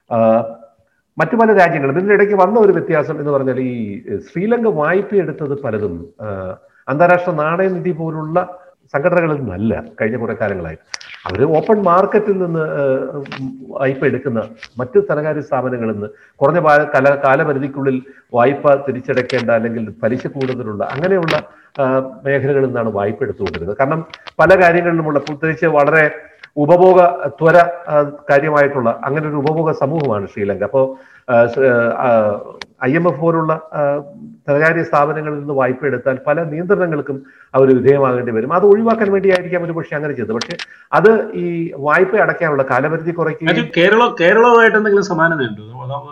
B: മറ്റു പല രാജ്യങ്ങളും ഇതിൻ്റെ ഇടയ്ക്ക് വന്ന ഒരു വ്യത്യാസം എന്ന് പറഞ്ഞാൽ ഈ ശ്രീലങ്ക വായ്പ എടുത്തത് പലതും അന്താരാഷ്ട്ര നാണയനിധി പോലുള്ള സംഘടനകളിൽ നിന്നല്ല കഴിഞ്ഞ കുറെ കാലങ്ങളായി അവർ ഓപ്പൺ മാർക്കറ്റിൽ നിന്ന് വായ്പ എടുക്കുന്ന മറ്റ് ധനകാര്യ സ്ഥാപനങ്ങളിൽ നിന്ന് കുറഞ്ഞ കാല കാലപരിധിക്കുള്ളിൽ വായ്പ തിരിച്ചടയ്ക്കേണ്ട അല്ലെങ്കിൽ പലിശ കൂടുതലുള്ള അങ്ങനെയുള്ള മേഖലകളിൽ നിന്നാണ് വായ്പ എടുത്തുകൊണ്ടിരുന്നത് കാരണം പല കാര്യങ്ങളിലുമുള്ള പ്രത്യേകിച്ച് വളരെ ഉപഭോഗ ത്വര കാര്യമായിട്ടുള്ള അങ്ങനെ ഒരു ഉപഭോഗ സമൂഹമാണ് ശ്രീലങ്ക അപ്പോൾ ഐ എം എഫ് പോലുള്ള ധനകാര്യ സ്ഥാപനങ്ങളിൽ നിന്ന് വായ്പ എടുത്താൽ പല നിയന്ത്രണങ്ങൾക്കും അവർ വിധേയമാകേണ്ടി വരും അത് ഒഴിവാക്കാൻ വേണ്ടിയായിരിക്കാം ഒരു പക്ഷേ അങ്ങനെ ചെയ്തത് പക്ഷെ അത് ഈ വായ്പ അടയ്ക്കാനുള്ള കാലപരിധി കുറയ്ക്കുകയും
A: കേരള കേരളവുമായിട്ട് എന്തെങ്കിലും സമാനതയുണ്ടോ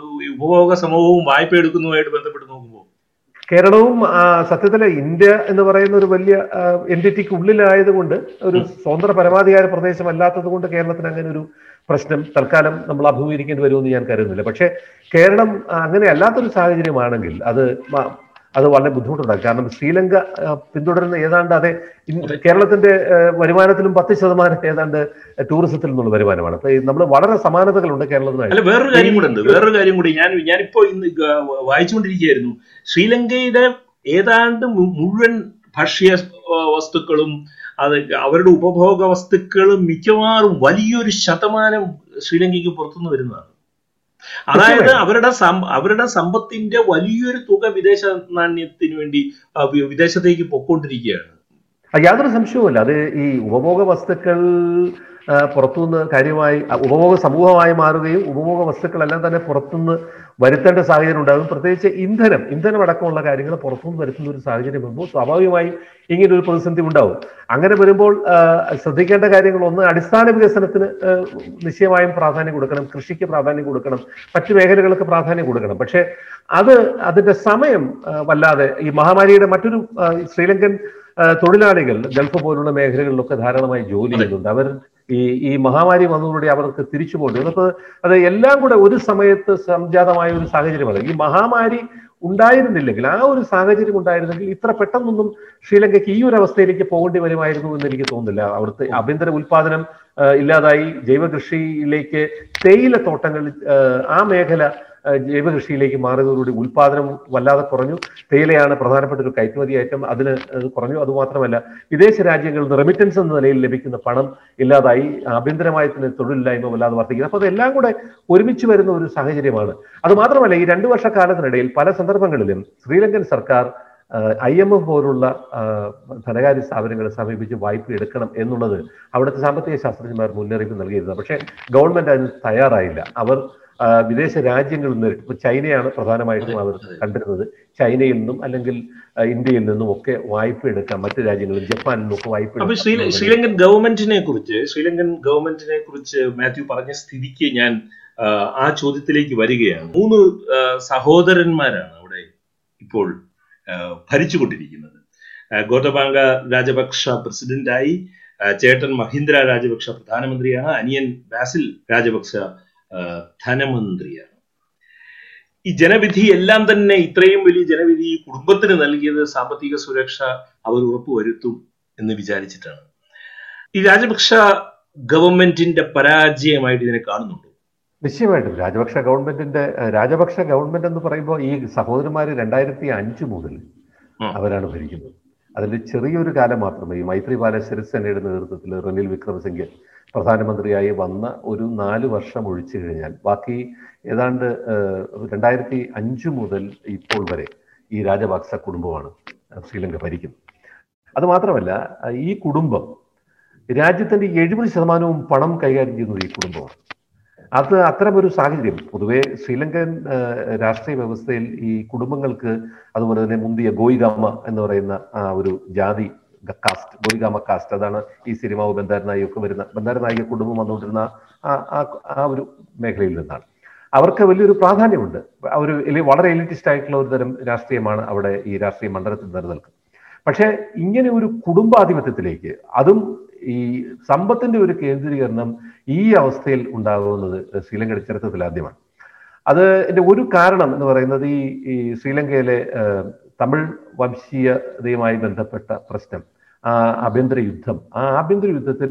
A: ഉപഭോഗ സമൂഹവും വായ്പ എടുക്കുന്നതുമായിട്ട് ബന്ധപ്പെട്ട് നോക്കുമ്പോൾ
B: കേരളവും സത്യത്തിൽ ഇന്ത്യ എന്ന് പറയുന്ന ഒരു വലിയ എൻറ്റിറ്റിക്ക് ഉള്ളിലായതുകൊണ്ട് ഒരു സ്വതന്ത്ര പരമാധികാര പ്രദേശമല്ലാത്തത് കൊണ്ട് കേരളത്തിന് അങ്ങനെ ഒരു പ്രശ്നം തൽക്കാലം നമ്മൾ അഭിമുഖീകരിക്കേണ്ടി വരുമെന്ന് ഞാൻ കരുതുന്നില്ല പക്ഷേ കേരളം അങ്ങനെ അല്ലാത്തൊരു സാഹചര്യമാണെങ്കിൽ അത് അത് വളരെ ബുദ്ധിമുട്ടുണ്ടാകും കാരണം ശ്രീലങ്ക പിന്തുടരുന്ന ഏതാണ്ട് അതെ കേരളത്തിന്റെ വരുമാനത്തിലും പത്ത് ശതമാനം ഏതാണ്ട് ടൂറിസത്തിൽ നിന്നുള്ള വരുമാനമാണ് അപ്പൊ നമ്മൾ വളരെ സമാനതകളുണ്ട് കേരളത്തിനായി
A: അല്ല വേറൊരു കാര്യം കൂടെ ഉണ്ട് വേറൊരു കാര്യം കൂടി ഞാൻ ഞാനിപ്പോ ഇന്ന് വായിച്ചുകൊണ്ടിരിക്കുകയായിരുന്നു ശ്രീലങ്കയുടെ ഏതാണ്ട് മുഴുവൻ ഭക്ഷ്യ വസ്തുക്കളും അത് അവരുടെ ഉപഭോഗ വസ്തുക്കളും മിക്കവാറും വലിയൊരു ശതമാനം ശ്രീലങ്കയ്ക്ക് പുറത്തുനിന്ന് വരുന്നതാണ് അതായത് അവരുടെ അവരുടെ സമ്പത്തിന്റെ വലിയൊരു തുക വിദേശ നാണ്യത്തിന് വേണ്ടി വിദേശത്തേക്ക് പൊക്കോണ്ടിരിക്കുകയാണ്
B: യാതൊരു സംശയവുമില്ല അത് ഈ ഉപഭോഗ വസ്തുക്കൾ പുറത്തുനിന്ന് കാര്യമായി ഉപഭോഗ സമൂഹമായി മാറുകയും ഉപഭോഗ വസ്തുക്കളെല്ലാം തന്നെ പുറത്തുനിന്ന് വരുത്തേണ്ട സാഹചര്യം ഉണ്ടാകും പ്രത്യേകിച്ച് ഇന്ധനം ഇന്ധനം അടക്കമുള്ള കാര്യങ്ങൾ പുറത്തുനിന്ന് വരുത്തുന്ന ഒരു സാഹചര്യം വരുമ്പോൾ സ്വാഭാവികമായും ഇങ്ങനെ ഒരു പ്രതിസന്ധി ഉണ്ടാവും അങ്ങനെ വരുമ്പോൾ ശ്രദ്ധിക്കേണ്ട കാര്യങ്ങൾ ഒന്ന് അടിസ്ഥാന വികസനത്തിന് നിശ്ചയമായും പ്രാധാന്യം കൊടുക്കണം കൃഷിക്ക് പ്രാധാന്യം കൊടുക്കണം മറ്റു മേഖലകൾക്ക് പ്രാധാന്യം കൊടുക്കണം പക്ഷേ അത് അതിന്റെ സമയം വല്ലാതെ ഈ മഹാമാരിയുടെ മറ്റൊരു ശ്രീലങ്കൻ തൊഴിലാളികൾ ഗൾഫ് പോലുള്ള മേഖലകളിലൊക്കെ ധാരാളമായി ജോലി ചെയ്യുന്നുണ്ട് അവർ ഈ ഈ മഹാമാരി വന്നതോടെ അവർക്ക് തിരിച്ചു പോകേണ്ടി വന്നു അപ്പോൾ അത് എല്ലാം കൂടെ ഒരു സമയത്ത് സംജാതമായ ഒരു സാഹചര്യമാണ് ഈ മഹാമാരി ഉണ്ടായിരുന്നില്ലെങ്കിൽ ആ ഒരു സാഹചര്യം ഉണ്ടായിരുന്നെങ്കിൽ ഇത്ര പെട്ടെന്നൊന്നും ശ്രീലങ്കയ്ക്ക് ഈ ഒരു അവസ്ഥയിലേക്ക് പോകേണ്ടി വരുമായിരുന്നു എന്ന് എനിക്ക് തോന്നുന്നില്ല അവിടുത്തെ ആഭ്യന്തര ഉൽപാദനം ഇല്ലാതായി ജൈവ കൃഷിയിലേക്ക് തേയില തോട്ടങ്ങൾ ആ മേഖല ജൈവ കൃഷിയിലേക്ക് മാറിയതോടുകൂടി ഉൽപാദനം വല്ലാതെ കുറഞ്ഞു തേയിലയാണ് പ്രധാനപ്പെട്ട ഒരു കയറ്റുമതി ഐറ്റം അതിന് കുറഞ്ഞു അതുമാത്രമല്ല വിദേശ രാജ്യങ്ങളിൽ നിന്ന് റെമിറ്റൻസ് എന്ന നിലയിൽ ലഭിക്കുന്ന പണം ഇല്ലാതായി ആഭ്യന്തരമായി തന്നെ തൊഴിലില്ലായ്മ വല്ലാതെ വർദ്ധിക്കുന്നത് അപ്പോൾ അതെല്ലാം കൂടെ ഒരുമിച്ച് വരുന്ന ഒരു സാഹചര്യമാണ് അത് മാത്രമല്ല ഈ രണ്ടു വർഷക്കാലത്തിനിടയിൽ പല സന്ദർഭങ്ങളിലും ശ്രീലങ്കൻ സർക്കാർ ഐ എം എഫ് പോലുള്ള ധനകാര്യ സ്ഥാപനങ്ങളെ സമീപിച്ച് വായ്പ എടുക്കണം എന്നുള്ളത് അവിടുത്തെ സാമ്പത്തിക ശാസ്ത്രജ്ഞന്മാർ മുന്നറിയിപ്പ് നൽകിയിരുന്നു പക്ഷേ ഗവൺമെന്റ് അതിന് തയ്യാറായില്ല അവർ വിദേശ രാജ്യങ്ങളിൽ നിന്ന് ഇപ്പൊ ചൈനയാണ് പ്രധാനമായിട്ടും അവർ കണ്ടിരുന്നത് ചൈനയിൽ നിന്നും അല്ലെങ്കിൽ ഇന്ത്യയിൽ നിന്നും ഒക്കെ വായ്പ എടുക്കാം മറ്റു രാജ്യങ്ങളിൽ ജപ്പാനിൽ നിന്നൊക്കെ വായ്പ
A: അപ്പൊ ശ്രീലങ്കൻ ഗവൺമെന്റിനെ കുറിച്ച് ശ്രീലങ്കൻ ഗവൺമെന്റിനെ കുറിച്ച് മാത്യു പറഞ്ഞ സ്ഥിതിക്ക് ഞാൻ ആ ചോദ്യത്തിലേക്ക് വരികയാണ് മൂന്ന് സഹോദരന്മാരാണ് അവിടെ ഇപ്പോൾ ഭരിച്ചുകൊണ്ടിരിക്കുന്നത് ഗോതബാംഗ രാജപക്ഷ പ്രസിഡന്റായി ചേട്ടൻ മഹീന്ദ്ര രാജപക്ഷ പ്രധാനമന്ത്രിയാണ് അനിയൻ ബാസിൽ രാജപക്ഷ ധനമന്ത്രിയാണ് ഈ ജനവിധി എല്ലാം തന്നെ ഇത്രയും വലിയ ജനവിധി കുടുംബത്തിന് നൽകിയത് സാമ്പത്തിക സുരക്ഷ അവർ ഉറപ്പുവരുത്തും എന്ന് വിചാരിച്ചിട്ടാണ് ഈ രാജപക്ഷ ഗവൺമെന്റിന്റെ പരാജയമായിട്ട് ഇതിനെ കാണുന്നുണ്ടോ
B: നിശ്ചയമായിട്ടും രാജപക്ഷ ഗവൺമെന്റിന്റെ രാജപക്ഷ ഗവൺമെന്റ് എന്ന് പറയുമ്പോൾ ഈ സഹോദരന്മാര് രണ്ടായിരത്തി അഞ്ച് മുതൽ അവരാണ് ഭരിക്കുന്നത് അതിൽ ചെറിയൊരു കാലം മാത്രമേ ഈ മൈത്രിപാല സിരിസേനയുടെ നേതൃത്വത്തിൽ റനിൽ വിക്രമസിംഗെ പ്രധാനമന്ത്രിയായി വന്ന ഒരു നാല് വർഷം ഒഴിച്ചു കഴിഞ്ഞാൽ ബാക്കി ഏതാണ്ട് രണ്ടായിരത്തി അഞ്ച് മുതൽ ഇപ്പോൾ വരെ ഈ രാജപക്സ കുടുംബമാണ് ശ്രീലങ്ക ഭരിക്കുന്നത് അത് മാത്രമല്ല ഈ കുടുംബം രാജ്യത്തിന്റെ എഴുപത് ശതമാനവും പണം കൈകാര്യം ചെയ്യുന്നത് ഈ കുടുംബമാണ് അത് അത്തരമൊരു സാഹചര്യം പൊതുവെ ശ്രീലങ്കൻ രാഷ്ട്രീയ വ്യവസ്ഥയിൽ ഈ കുടുംബങ്ങൾക്ക് അതുപോലെ തന്നെ മുന്തിയ ഗോയിഗാമ എന്ന് പറയുന്ന ആ ഒരു ജാതി കാസ്റ്റ് ഗോയിഗാമ കാസ്റ്റ് അതാണ് ഈ സിനിമാവ് ബന്ധാരനായിയൊക്കെ വരുന്ന ബന്ധാരനായിക കുടുംബം വന്നുകൊണ്ടിരുന്ന ആ ആ ഒരു മേഖലയിൽ നിന്നാണ് അവർക്ക് വലിയൊരു പ്രാധാന്യമുണ്ട് ഒരു വളരെ എലിറ്റിസ്റ്റ് ആയിട്ടുള്ള ഒരു തരം രാഷ്ട്രീയമാണ് അവിടെ ഈ രാഷ്ട്രീയ മണ്ഡലത്തിൽ നിലനിൽക്കുന്നത് പക്ഷേ ഇങ്ങനെ ഒരു കുടുംബാധിപത്യത്തിലേക്ക് അതും ഈ സമ്പത്തിന്റെ ഒരു കേന്ദ്രീകരണം ഈ അവസ്ഥയിൽ ഉണ്ടാകുന്നത് ശ്രീലങ്കയുടെ ചരിത്രത്തിൽ ആദ്യമാണ് അത് എൻ്റെ ഒരു കാരണം എന്ന് പറയുന്നത് ഈ ഈ ശ്രീലങ്കയിലെ തമിഴ് വംശീയതയുമായി ബന്ധപ്പെട്ട പ്രശ്നം ആ ആഭ്യന്തര യുദ്ധം ആ ആഭ്യന്തര യുദ്ധത്തിൽ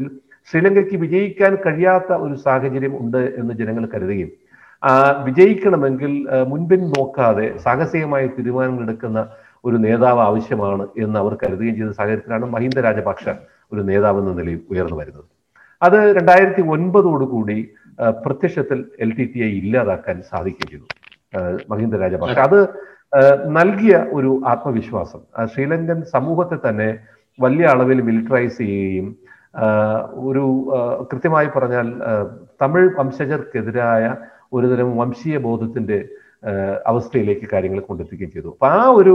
B: ശ്രീലങ്കയ്ക്ക് വിജയിക്കാൻ കഴിയാത്ത ഒരു സാഹചര്യം ഉണ്ട് എന്ന് ജനങ്ങൾ കരുതുകയും ആ, വിജയിക്കണമെങ്കിൽ ആ, മുൻപിൻ നോക്കാതെ സാഹസികമായ തീരുമാനങ്ങൾ എടുക്കുന്ന ഒരു നേതാവ് ആവശ്യമാണ് എന്ന് അവർ കരുതുകയും ചെയ്ത സാഹചര്യത്തിലാണ് മഹിന്ദ രാജപക്ഷ ഒരു നേതാവ് എന്ന നിലയിൽ ഉയർന്നു വരുന്നത് അത് രണ്ടായിരത്തി ഒൻപതോടുകൂടി ആ, പ്രത്യക്ഷത്തിൽ എൽ ടി ടി ഐ ഇല്ലാതാക്കാൻ സാധിക്കുകയും ചെയ്തു ആ, മഹിന്ദ രാജപക്ഷ അത് ആ, നൽകിയ ഒരു ആത്മവിശ്വാസം ആ, ശ്രീലങ്കൻ സമൂഹത്തെ തന്നെ വലിയ അളവിൽ മിലിറ്ററൈസ് ചെയ്യുകയും ആ, ഒരു ആ, കൃത്യമായി പറഞ്ഞാൽ ആ, തമിഴ് വംശജർക്കെതിരായ ഒരുതരം വംശീയ ബോധത്തിന്റെ ആ, അവസ്ഥയിലേക്ക് കാര്യങ്ങൾ കൊണ്ടെത്തിക്കുകയും ചെയ്തു അപ്പൊ ആ ഒരു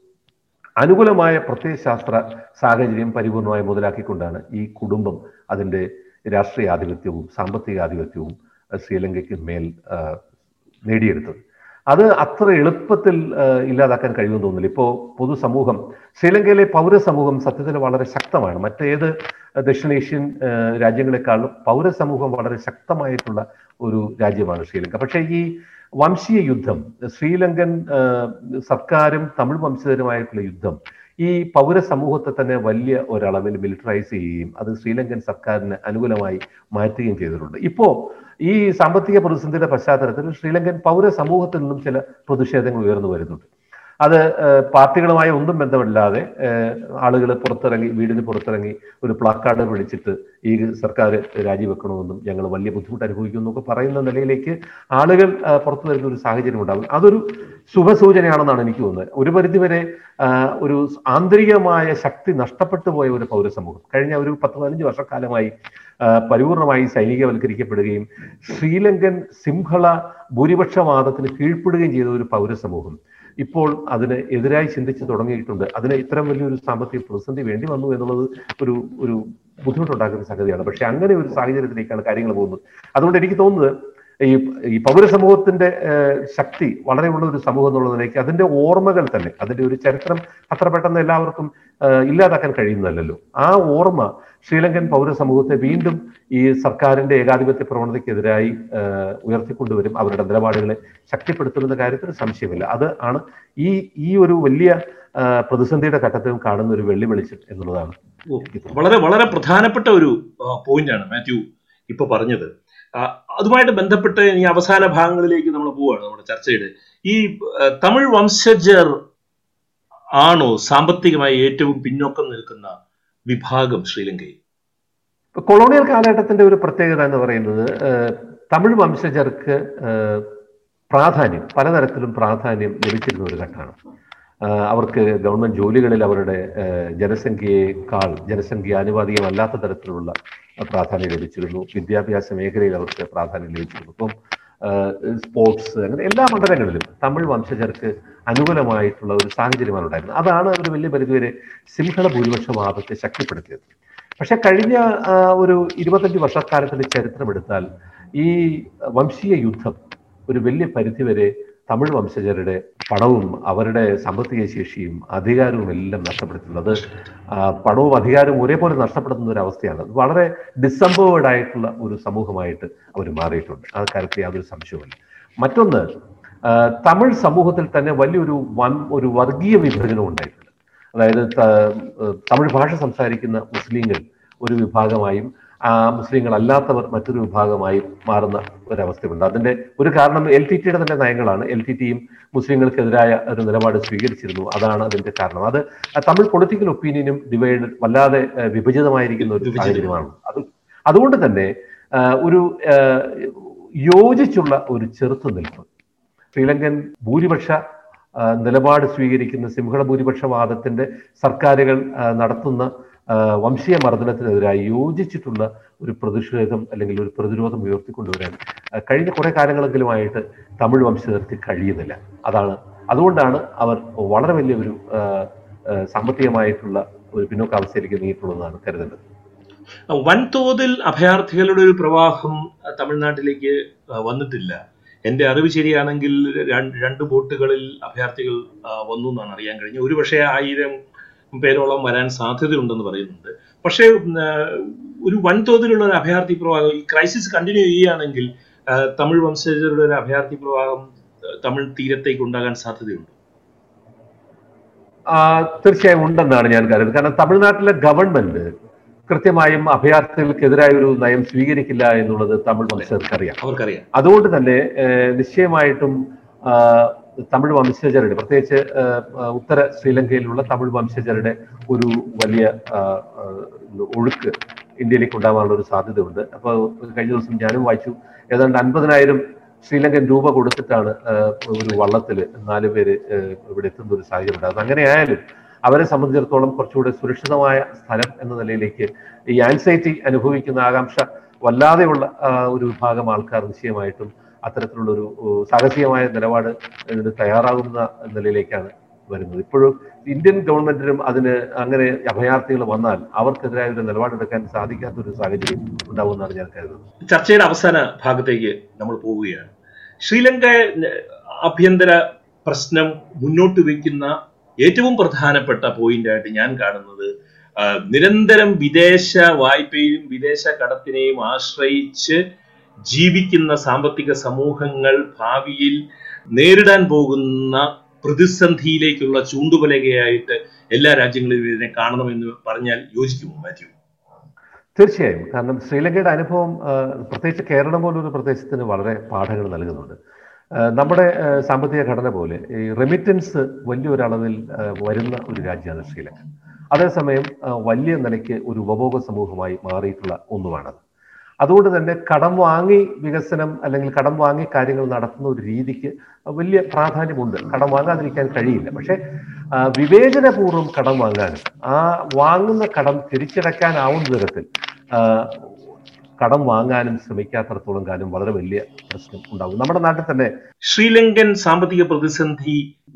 B: അനുകൂലമായ പ്രത്യയശാസ്ത്ര സാഹചര്യം പരിപൂർണമായി മുതലാക്കിക്കൊണ്ടാണ് ഈ കുടുംബം അതിന്റെ രാഷ്ട്രീയ ആധിപത്യവും സാമ്പത്തിക ആധിപത്യവും അഹ് ശ്രീലങ്കയ്ക്ക് മേൽ ആഹ്, നേടിയെടുത്തത് അത് അത്ര എളുപ്പത്തിൽ ആഹ്, ഇല്ലാതാക്കാൻ കഴിയുമെന്ന് തോന്നുന്നില്ല ഇപ്പോൾ പൊതുസമൂഹം ശ്രീലങ്കയിലെ പൗരസമൂഹം സത്യത്തിൽ വളരെ ശക്തമാണ് മറ്റേത് ദക്ഷിണേഷ്യൻ ആഹ്, രാജ്യങ്ങളെക്കാളും പൗരസമൂഹം വളരെ ശക്തമായിട്ടുള്ള ഒരു രാജ്യമാണ് ശ്രീലങ്ക പക്ഷേ ഈ വംശീയ യുദ്ധം ശ്രീലങ്കൻ ആഹ്, സർക്കാരും തമിഴ് വംശജരുമായിട്ടുള്ള യുദ്ധം ഈ പൗരസമൂഹത്തെ തന്നെ വലിയ ഒരളവിൽ മിലിറ്ററൈസ് ചെയ്യുകയും അത് ശ്രീലങ്കൻ സർക്കാരിന് അനുകൂലമായി മാറ്റുകയും ചെയ്തിട്ടുണ്ട് ഇപ്പോ ഈ സാമ്പത്തിക പ്രതിസന്ധിയുടെ പശ്ചാത്തലത്തിൽ ശ്രീലങ്കൻ പൗരസമൂഹത്തിൽ നിന്നും ചില പ്രതിഷേധങ്ങൾ ഉയർന്നു വരുന്നുണ്ട് അത് ഏഹ്, പാർട്ടികളുമായി ഒന്നും ബന്ധമില്ലാതെ ആളുകൾ പുറത്തിറങ്ങി വീടിന് പുറത്തിറങ്ങി ഒരു പ്ലാക്കാർഡ് പിടിച്ചിട്ട് ഈ സർക്കാർ രാജിവെക്കണമെന്നും ഞങ്ങൾ വലിയ ബുദ്ധിമുട്ട് അനുഭവിക്കുന്നു എന്നൊക്കെ പറയുന്ന നിലയിലേക്ക് ആളുകൾ ആ, പുറത്തു വരുന്ന ഒരു സാഹചര്യം ഉണ്ടാകും അതൊരു ശുഭസൂചനയാണെന്നാണ് എനിക്ക് തോന്നുന്നത് ഒരു പരിധിവരെ ആ, ഒരു ആന്തരികമായ ശക്തി നഷ്ടപ്പെട്ടു പോയ ഒരു പൗരസമൂഹം കഴിഞ്ഞ ഒരു പത്ത് പതിനഞ്ച് വർഷക്കാലമായി ആ, പരിപൂർണമായി സൈനികവൽക്കരിക്കപ്പെടുകയും ശ്രീലങ്കൻ സിംഹള ഭൂരിപക്ഷവാദത്തിന് കീഴ്പ്പെടുകയും ചെയ്ത ഒരു പൗരസമൂഹം ഇപ്പോൾ അതിന് എതിരായി ചിന്തിച്ചു തുടങ്ങിയിട്ടുണ്ട് അതിന് ഇത്തരം വലിയൊരു സാമ്പത്തിക പ്രതിസന്ധി വേണ്ടി വന്നു എന്നുള്ളത് ഒരു ഒരു ബുദ്ധിമുട്ടുണ്ടാക്കുന്ന സംഗതിയാണ് പക്ഷെ അങ്ങനെ ഒരു സാഹചര്യത്തിലേക്കാണ് കാര്യങ്ങൾ പോകുന്നത് അതുകൊണ്ട് എനിക്ക് തോന്നുന്നത് ഈ ഈ പൗരസമൂഹത്തിന്റെ ഏഹ്, ശക്തി വളരെയുള്ള ഒരു സമൂഹം എന്നുള്ള നിലയ്ക്ക് അതിന്റെ ഓർമ്മകൾ തന്നെ അതിന്റെ ഒരു ചരിത്രം അത്ര പെട്ടെന്ന് എല്ലാവർക്കും ഏഹ്, ഇല്ലാതാക്കാൻ കഴിയുന്നതല്ലല്ലോ ആ ഓർമ്മ ശ്രീലങ്കൻ പൗരസമൂഹത്തെ വീണ്ടും ഈ സർക്കാരിന്റെ ഏകാധിപത്യ പ്രവണതയ്ക്കെതിരായി ഏഹ്, ഉയർത്തിക്കൊണ്ടുവരും അവരുടെ നിലപാടുകളെ ശക്തിപ്പെടുത്തുമെന്ന കാര്യത്തിൽ സംശയമില്ല അത് ആണ് ഈ ഈ ഒരു വലിയ ആ, പ്രതിസന്ധിയുടെ ഘട്ടത്തിലും കാണുന്ന ഒരു വെള്ളി വെളിച്ചം എന്നുള്ളതാണ്
A: ഓ, വളരെ വളരെ പ്രധാനപ്പെട്ട ഒരു പോയിന്റാണ് മാത്യു ഇപ്പൊ പറഞ്ഞത് ആ, അതുമായിട്ട് ബന്ധപ്പെട്ട് ഇനി അവസാന ഭാഗങ്ങളിലേക്ക് നമ്മൾ പോവുകയാണ് നമ്മുടെ ചർച്ചയുടെ ഈ ആ, തമിഴ് വംശജർ ആണോ സാമ്പത്തികമായി ഏറ്റവും പിന്നോക്കം നിൽക്കുന്ന വിഭാഗം ശ്രീലങ്കയിൽ
B: ഇപ്പൊ കൊളോണിയൽ കാലഘട്ടത്തിന്റെ ഒരു പ്രത്യേകത എന്ന് പറയുന്നത് ഏഹ്, തമിഴ് വംശജർക്ക് ഏഹ്, പ്രാധാന്യം പലതരത്തിലും പ്രാധാന്യം ലഭിച്ചിരുന്ന ഒരു ഘട്ടമാണ് ആഹ് അവർക്ക് ഗവൺമെന്റ് ജോലികളിൽ അവരുടെ ഏഹ്, ജനസംഖ്യയേക്കാൾ ജനസംഖ്യ ആനുപാതികമല്ലാത്ത തരത്തിലുള്ള പ്രാധാന്യം ലഭിച്ചിരുന്നു വിദ്യാഭ്യാസ മേഖലയിൽ അവർക്ക് പ്രാധാന്യം ലഭിച്ചിരുന്നു ഇപ്പം ആഹ്, സ്പോർട്സ് അങ്ങനെ എല്ലാ മണ്ഡലങ്ങളിലും തമിഴ് വംശജർക്ക് അനുകൂലമായിട്ടുള്ള ഒരു സാഹചര്യമാണ് ഉണ്ടായിരുന്നത് അതാണ് ഒരു വലിയ പരിധിവരെ സിംഹള ഭൂരിപക്ഷവാദത്തെ ശക്തിപ്പെടുത്തിയത് പക്ഷെ കഴിഞ്ഞ ആ, ഒരു ഇരുപത്തഞ്ച് വർഷക്കാലത്തിന്റെ ചരിത്രമെടുത്താൽ ഈ വംശീയ യുദ്ധം ഒരു വലിയ പരിധിവരെ തമിഴ് വംശജരുടെ പണവും അവരുടെ സാമ്പത്തിക ശേഷിയും അധികാരവും എല്ലാം നഷ്ടപ്പെടുത്തുന്നത് ആ, പണവും അധികാരവും ഒരേപോലെ നഷ്ടപ്പെടുത്തുന്ന ഒരു അവസ്ഥയാണ് അത് വളരെ ഡിസംബേർഡ് ആയിട്ടുള്ള ഒരു സമൂഹമായിട്ട് അവർ മാറിയിട്ടുണ്ട് ആ കാര്യത്തിൽ യാതൊരു സംശയവുമില്ല മറ്റൊന്ന് ആ, തമിഴ് സമൂഹത്തിൽ തന്നെ വലിയൊരു വൻ ഒരു വർഗീയ വിഭജനം ഉണ്ടായിട്ടുണ്ട് അതായത് ത- ഏഹ് തമിഴ് ഭാഷ സംസാരിക്കുന്ന മുസ്ലിങ്ങൾ ഒരു വിഭാഗമായും ആ മുസ്ലിങ്ങൾ അല്ലാത്തവർ മറ്റൊരു വിഭാഗമായും മാറുന്ന ഒരവസ്ഥയുണ്ട് അതിന്റെ ഒരു കാരണം എൽ ടി ടിയുടെ തന്നെ നയങ്ങളാണ് എൽ ടി ടിയും മുസ്ലിങ്ങൾക്കെതിരായ ഒരു നിലപാട് സ്വീകരിച്ചിരുന്നു അതാണ് അതിന്റെ കാരണം അത് ആ തമിഴ് പൊളിറ്റിക്കൽ ഒപ്പീനിയനും ഡിവൈഡ് വല്ലാതെ ഏഹ് വിഭജിതമായിരിക്കുന്ന ഒരു
A: വിഭജിതം.
B: സാഹചര്യമാണ് അത് അതുകൊണ്ട് തന്നെ ആ, ഒരു ആ, യോജിച്ചുള്ള ഒരു ചെറുത്തുനിൽപ്പ് ശ്രീലങ്കൻ ഭൂരിപക്ഷ ആ, നിലപാട് സ്വീകരിക്കുന്ന സിംഹള ഭൂരിപക്ഷവാദത്തിന്റെ സർക്കാരുകൾ ആ, നടത്തുന്ന ആ, വംശീയ മർദ്ദനത്തിനെതിരായി യോജിച്ചിട്ടുള്ള ഒരു പ്രതിഷേധം അല്ലെങ്കിൽ ഒരു പ്രതിരോധം ഉയർത്തിക്കൊണ്ടുവരാൻ ആ, കഴിഞ്ഞ കുറെ കാലങ്ങളെങ്കിലുമായിട്ട് തമിഴ് വംശജർക്ക് കഴിയുന്നില്ല അതാണ് അതുകൊണ്ടാണ് അവർ വളരെ വലിയ ഒരു ആ, ആ, സാമ്പത്തികമായിട്ടുള്ള ഒരു പിന്നോക്കാവസ്ഥയിലേക്ക് നീങ്ങിയിട്ടുള്ളതെന്നാണ് കരുതുന്നത്
A: വൻതോതിൽ അഭയാർത്ഥികളുടെ ഒരു പ്രവാഹം അഹ് തമിഴ്നാട്ടിലേക്ക് അഹ് വന്നിട്ടില്ല എന്റെ അറിവ് ശരിയാണെങ്കിൽ രണ്ട് രണ്ട് ബോട്ടുകളിൽ അഭയാർത്ഥികൾ അഹ് വന്നു എന്നാണ് അറിയാൻ കഴിഞ്ഞത് ഒരുപക്ഷെ ആയിരം പേരോളം വരാൻ സാധ്യതയുണ്ടെന്ന് പറയുന്നുണ്ട് പക്ഷേ ഉം, ആഹ് ഒരു വൻതോതിലുള്ള ഒരു അഭയാർത്ഥി പ്രവാഹം ഈ ക്രൈസിസ് കണ്ടിന്യൂ ചെയ്യുകയാണെങ്കിൽ ആഹ് തമിഴ് വംശജരുടെ ഒരു അഭയാർത്ഥി പ്രവാഹം അഹ് തമിഴ് തീരത്തേക്ക് ഉണ്ടാകാൻ സാധ്യതയുണ്ട്
B: ആ, തീർച്ചയായും ഉണ്ടെന്നാണ് ഞാൻ കരുതുന്നത് കാരണം തമിഴ്നാട്ടിലെ ഗവൺമെന്റ് കൃത്യമായും അഭയാർത്ഥികൾക്കെതിരായ ഒരു നയം സ്വീകരിക്കില്ല എന്നുള്ളത് തമിഴ് വംശജർക്കറിയാം
A: അവർക്കറിയാം
B: അതുകൊണ്ട് തന്നെ ഏഹ്, നിശ്ചയമായിട്ടും ആ, തമിഴ് വംശജരുടെ പ്രത്യേകിച്ച് ഏഹ്, ആ, ഉത്തര ശ്രീലങ്കയിലുള്ള തമിഴ് വംശജരുടെ ഒരു വലിയ ആ, ആ, ഒഴുക്ക് ഇന്ത്യയിലേക്ക് ഉണ്ടാകാനുള്ള ഒരു സാധ്യതയുണ്ട് അപ്പോൾ കഴിഞ്ഞ ദിവസം ഞാനും വായിച്ചു ഏതാണ്ട് അൻപതിനായിരം ശ്രീലങ്കൻ രൂപ കൊടുത്തിട്ടാണ് ഏഹ്, ഒരു വള്ളത്തിൽ നാല് പേര് ഏഹ്, ഇവിടെ എത്തുന്ന ഒരു സാഹചര്യം ഉണ്ടാകുന്നത് അങ്ങനെയായാലും അവരെ സംബന്ധിച്ചിടത്തോളം കുറച്ചുകൂടെ സുരക്ഷിതമായ സ്ഥലം എന്ന നിലയിലേക്ക് ഈ ആൻസൈറ്റി അനുഭവിക്കുന്ന ആകാംക്ഷ വല്ലാതെയുള്ള ആ, ഒരു വിഭാഗം ആൾക്കാർ നിശ്ചയമായിട്ടും അത്തരത്തിലുള്ള ഒരു ഏഹ്, സാഹസികമായ നിലപാട് ഇതിന് തയ്യാറാകുന്ന നിലയിലേക്കാണ് വരുന്നത് ഇപ്പോഴും ഇന്ത്യൻ ഗവൺമെന്റിനും അതിന് അങ്ങനെ അഭയാർത്ഥികൾ വന്നാൽ അവർക്കെതിരായ ഒരു നിലപാടെടുക്കാൻ സാധിക്കാത്ത ഒരു സാഹചര്യം ഉണ്ടാവുമെന്നാണ് ഞാൻ കരുതുന്നത്
A: ചർച്ചയുടെ അവസാന ഭാഗത്തേക്ക് നമ്മൾ പോവുകയാണ് ശ്രീലങ്ക ആഭ്യന്തര പ്രശ്നം മുന്നോട്ട് വയ്ക്കുന്ന ഏറ്റവും പ്രധാനപ്പെട്ട പോയിന്റായിട്ട് ഞാൻ കാണുന്നത് ആ, നിരന്തരം വിദേശ വായ്പയും വിദേശ കടത്തിനെയും ആശ്രയിച്ച് ജീവിക്കുന്ന സാമ്പത്തിക സമൂഹങ്ങൾ ഭാവിയിൽ നേരിടാൻ പോകുന്ന പ്രതിസന്ധിയിലേക്കുള്ള ചൂണ്ടുപലകയായിട്ട് എല്ലാ രാജ്യങ്ങളും ഇതിനെ കാണണമെന്ന് പറഞ്ഞാൽ യോജിക്കുമോ മാത്യു
B: തീർച്ചയായും കാരണം ശ്രീലങ്കയുടെ അനുഭവം ആ, പ്രത്യേകിച്ച് കേരളം പോലൊരു പ്രദേശത്തിന് വളരെ പാഠങ്ങൾ നൽകുന്നുണ്ട് ആ, നമ്മുടെ ആ, സാമ്പത്തിക ഘടന പോലെ ഈ റെമിറ്റൻസ് വലിയൊരളവിൽ ആ, വരുന്ന ഒരു രാജ്യമാണ് ശ്രീലങ്ക അതേസമയം ആ, വലിയ നിലയ്ക്ക് ഒരു ഉപഭോഗ സമൂഹമായി മാറിയിട്ടുള്ള ഒന്നുമാണത് അതുകൊണ്ട് തന്നെ കടം വാങ്ങി വികസനം അല്ലെങ്കിൽ കടം വാങ്ങി കാര്യങ്ങൾ നടത്തുന്ന ഒരു രീതിക്ക് വലിയ പ്രാധാന്യമുണ്ട് കടം വാങ്ങാതിരിക്കാൻ കഴിയില്ല പക്ഷേ ആ, വിവേചനപൂർവ്വം കടം വാങ്ങാനും ആ വാങ്ങുന്ന കടം തിരിച്ചടയ്ക്കാനാവുന്ന തരത്തിൽ ആ, കടം വാങ്ങാനും ശ്രമിക്കാത്തടത്തോളം കാലം വളരെ വലിയ പ്രശ്നം ഉണ്ടാകും നമ്മുടെ നാട്ടിൽ തന്നെ
A: ശ്രീലങ്കൻ സാമ്പത്തിക പ്രതിസന്ധി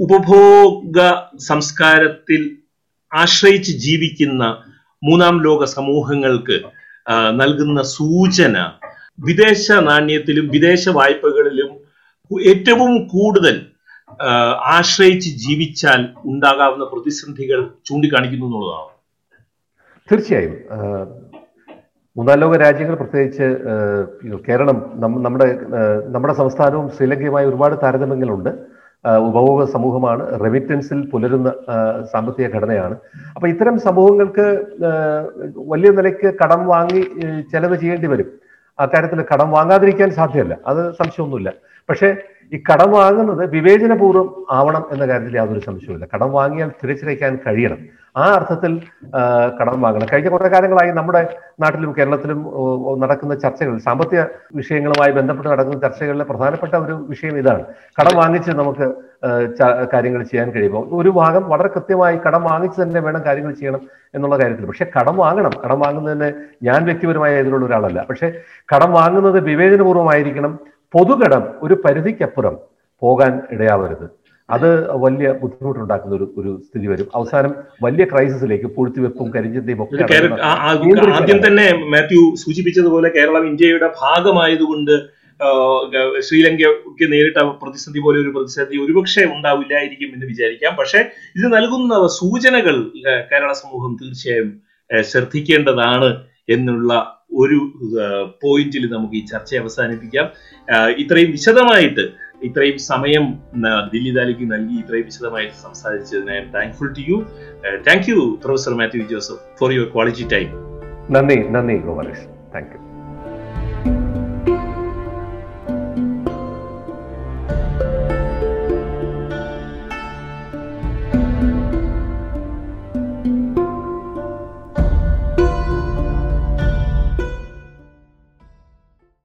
A: ഉപഭോഗ സംസ്കാരത്തിൽ ആശ്രയിച്ച് ജീവിക്കുന്ന മൂന്നാം ലോക സമൂഹങ്ങൾക്ക് ആ, നൽകുന്ന സൂചന വിദേശ നാണ്യത്തിലും വിദേശ വായ്പകളിലും ഏറ്റവും കൂടുതൽ ആ, ആശ്രയിച്ച് ജീവിച്ചാൽ ഉണ്ടാകാവുന്ന പ്രതിസന്ധികൾ ചൂണ്ടിക്കാണിക്കുന്നു എന്നുള്ളതാണ്
B: തീർച്ചയായും ആ, മൂന്നാം ലോക രാജ്യങ്ങൾ പ്രത്യേകിച്ച് ആ, കേരളം നമ്മ- നമ്മുടെ ആ, നമ്മുടെ സംസ്ഥാനവും ശ്രീലങ്കയുമായി ഒരുപാട് താരതമ്യങ്ങളുണ്ട് ആ, ഉപഭോഗ സമൂഹമാണ് റെമിറ്റൻസിൽ പുലരുന്ന ആ, സാമ്പത്തിക ഘടനയാണ് അപ്പൊ ഇത്തരം സമൂഹങ്ങൾക്ക് ആ, വലിയ നിലയ്ക്ക് കടം വാങ്ങി ഏ, ചെലവ് ചെയ്യേണ്ടി വരും അക്കാര്യത്തിൽ കടം വാങ്ങാതിരിക്കാൻ സാധ്യമല്ല അത് സംശയമൊന്നുമില്ല പക്ഷേ ഈ കടം വാങ്ങുന്നത് വിവേചനപൂർവ്വം ആവണം എന്ന കാര്യത്തിൽ യാതൊരു സംശയവുമില്ല കടം വാങ്ങിയാൽ തിരിച്ചടയ്ക്കാൻ കഴിയണം ആ അർത്ഥത്തിൽ ആ, കടം വാങ്ങണം കഴിഞ്ഞ കുറെ കാലങ്ങളായി നമ്മുടെ നാട്ടിലും കേരളത്തിലും ഓ, ഓ, നടക്കുന്ന ചർച്ചകൾ സാമ്പത്തിക വിഷയങ്ങളുമായി ബന്ധപ്പെട്ട് നടക്കുന്ന ചർച്ചകളിലെ പ്രധാനപ്പെട്ട ഒരു വിഷയം ഇതാണ് കടം വാങ്ങിച്ച് നമുക്ക് ആ, ച- കാര്യങ്ങൾ ചെയ്യാൻ കഴിയുമ്പോൾ ഒരു ഭാഗം വളരെ കൃത്യമായി കടം വാങ്ങിച്ച് തന്നെ വേണം കാര്യങ്ങൾ ചെയ്യണം എന്നുള്ള കാര്യത്തിൽ പക്ഷെ കടം വാങ്ങണം കടം വാങ്ങുന്നതിന് ഞാൻ വ്യക്തിപരമായ ഇതിലുള്ള ഒരാളല്ല പക്ഷെ കടം വാങ്ങുന്നത് വിവേചനപൂർവ്വമായിരിക്കണം പൊതുകടം ഒരു പരിധിക്കപ്പുറം പോകാൻ ഇടയാവരുത് അത് വലിയ ബുദ്ധിമുട്ടുണ്ടാക്കുന്ന ഒരു ഒരു സ്ഥിതി വരും അവസാനം വലിയ ക്രൈസിസിലേക്ക് പൂഴ്ത്തിവെപ്പും കരിഞ്ചന്തയും ഒക്കെ
A: ഇത് കേര-
B: അടങ്ങുന്ന
A: ആ- ആ-
B: നിയന്ത്രിക്കാൻ
A: ആദ്യം തന്നെ മാത്യു സൂചിപ്പിച്ചതുപോലെ കേരളം ഇന്ത്യയുടെ ഭാഗമായതുകൊണ്ട് ആ, ഗ- ശ്രീലങ്കയ്ക്ക് നേരിട്ട പ്രതിസന്ധി പോലെ ഒരു പ്രതിസന്ധി ഒരുപക്ഷെ ഉണ്ടാവില്ലായിരിക്കും എന്ന് വിചാരിക്കാം പക്ഷെ ഇത് നൽകുന്ന സൂചനകൾ ആ, കേരള സമൂഹം തീർച്ചയായും ആ, ശ്രദ്ധിക്കേണ്ടതാണ് എന്നുള്ള ഒരു പോയിന്റിൽ നമുക്ക് ഈ ചർച്ച അവസാനിപ്പിക്കാം ആ, ഇത്രയും വിശദമായിട്ട് ഇത്രയും സമയം ന- ദില്ലി ദാലിക്ക് നൽകി ഇത്രയും വിശദമായിട്ട് സംസാരിച്ചതിന് I am thankful to you thank you professor Mathew Joseph for your quality time
B: നന്ദി നന്ദി ഗോപാലകൃഷ്ണൻ താങ്ക് യു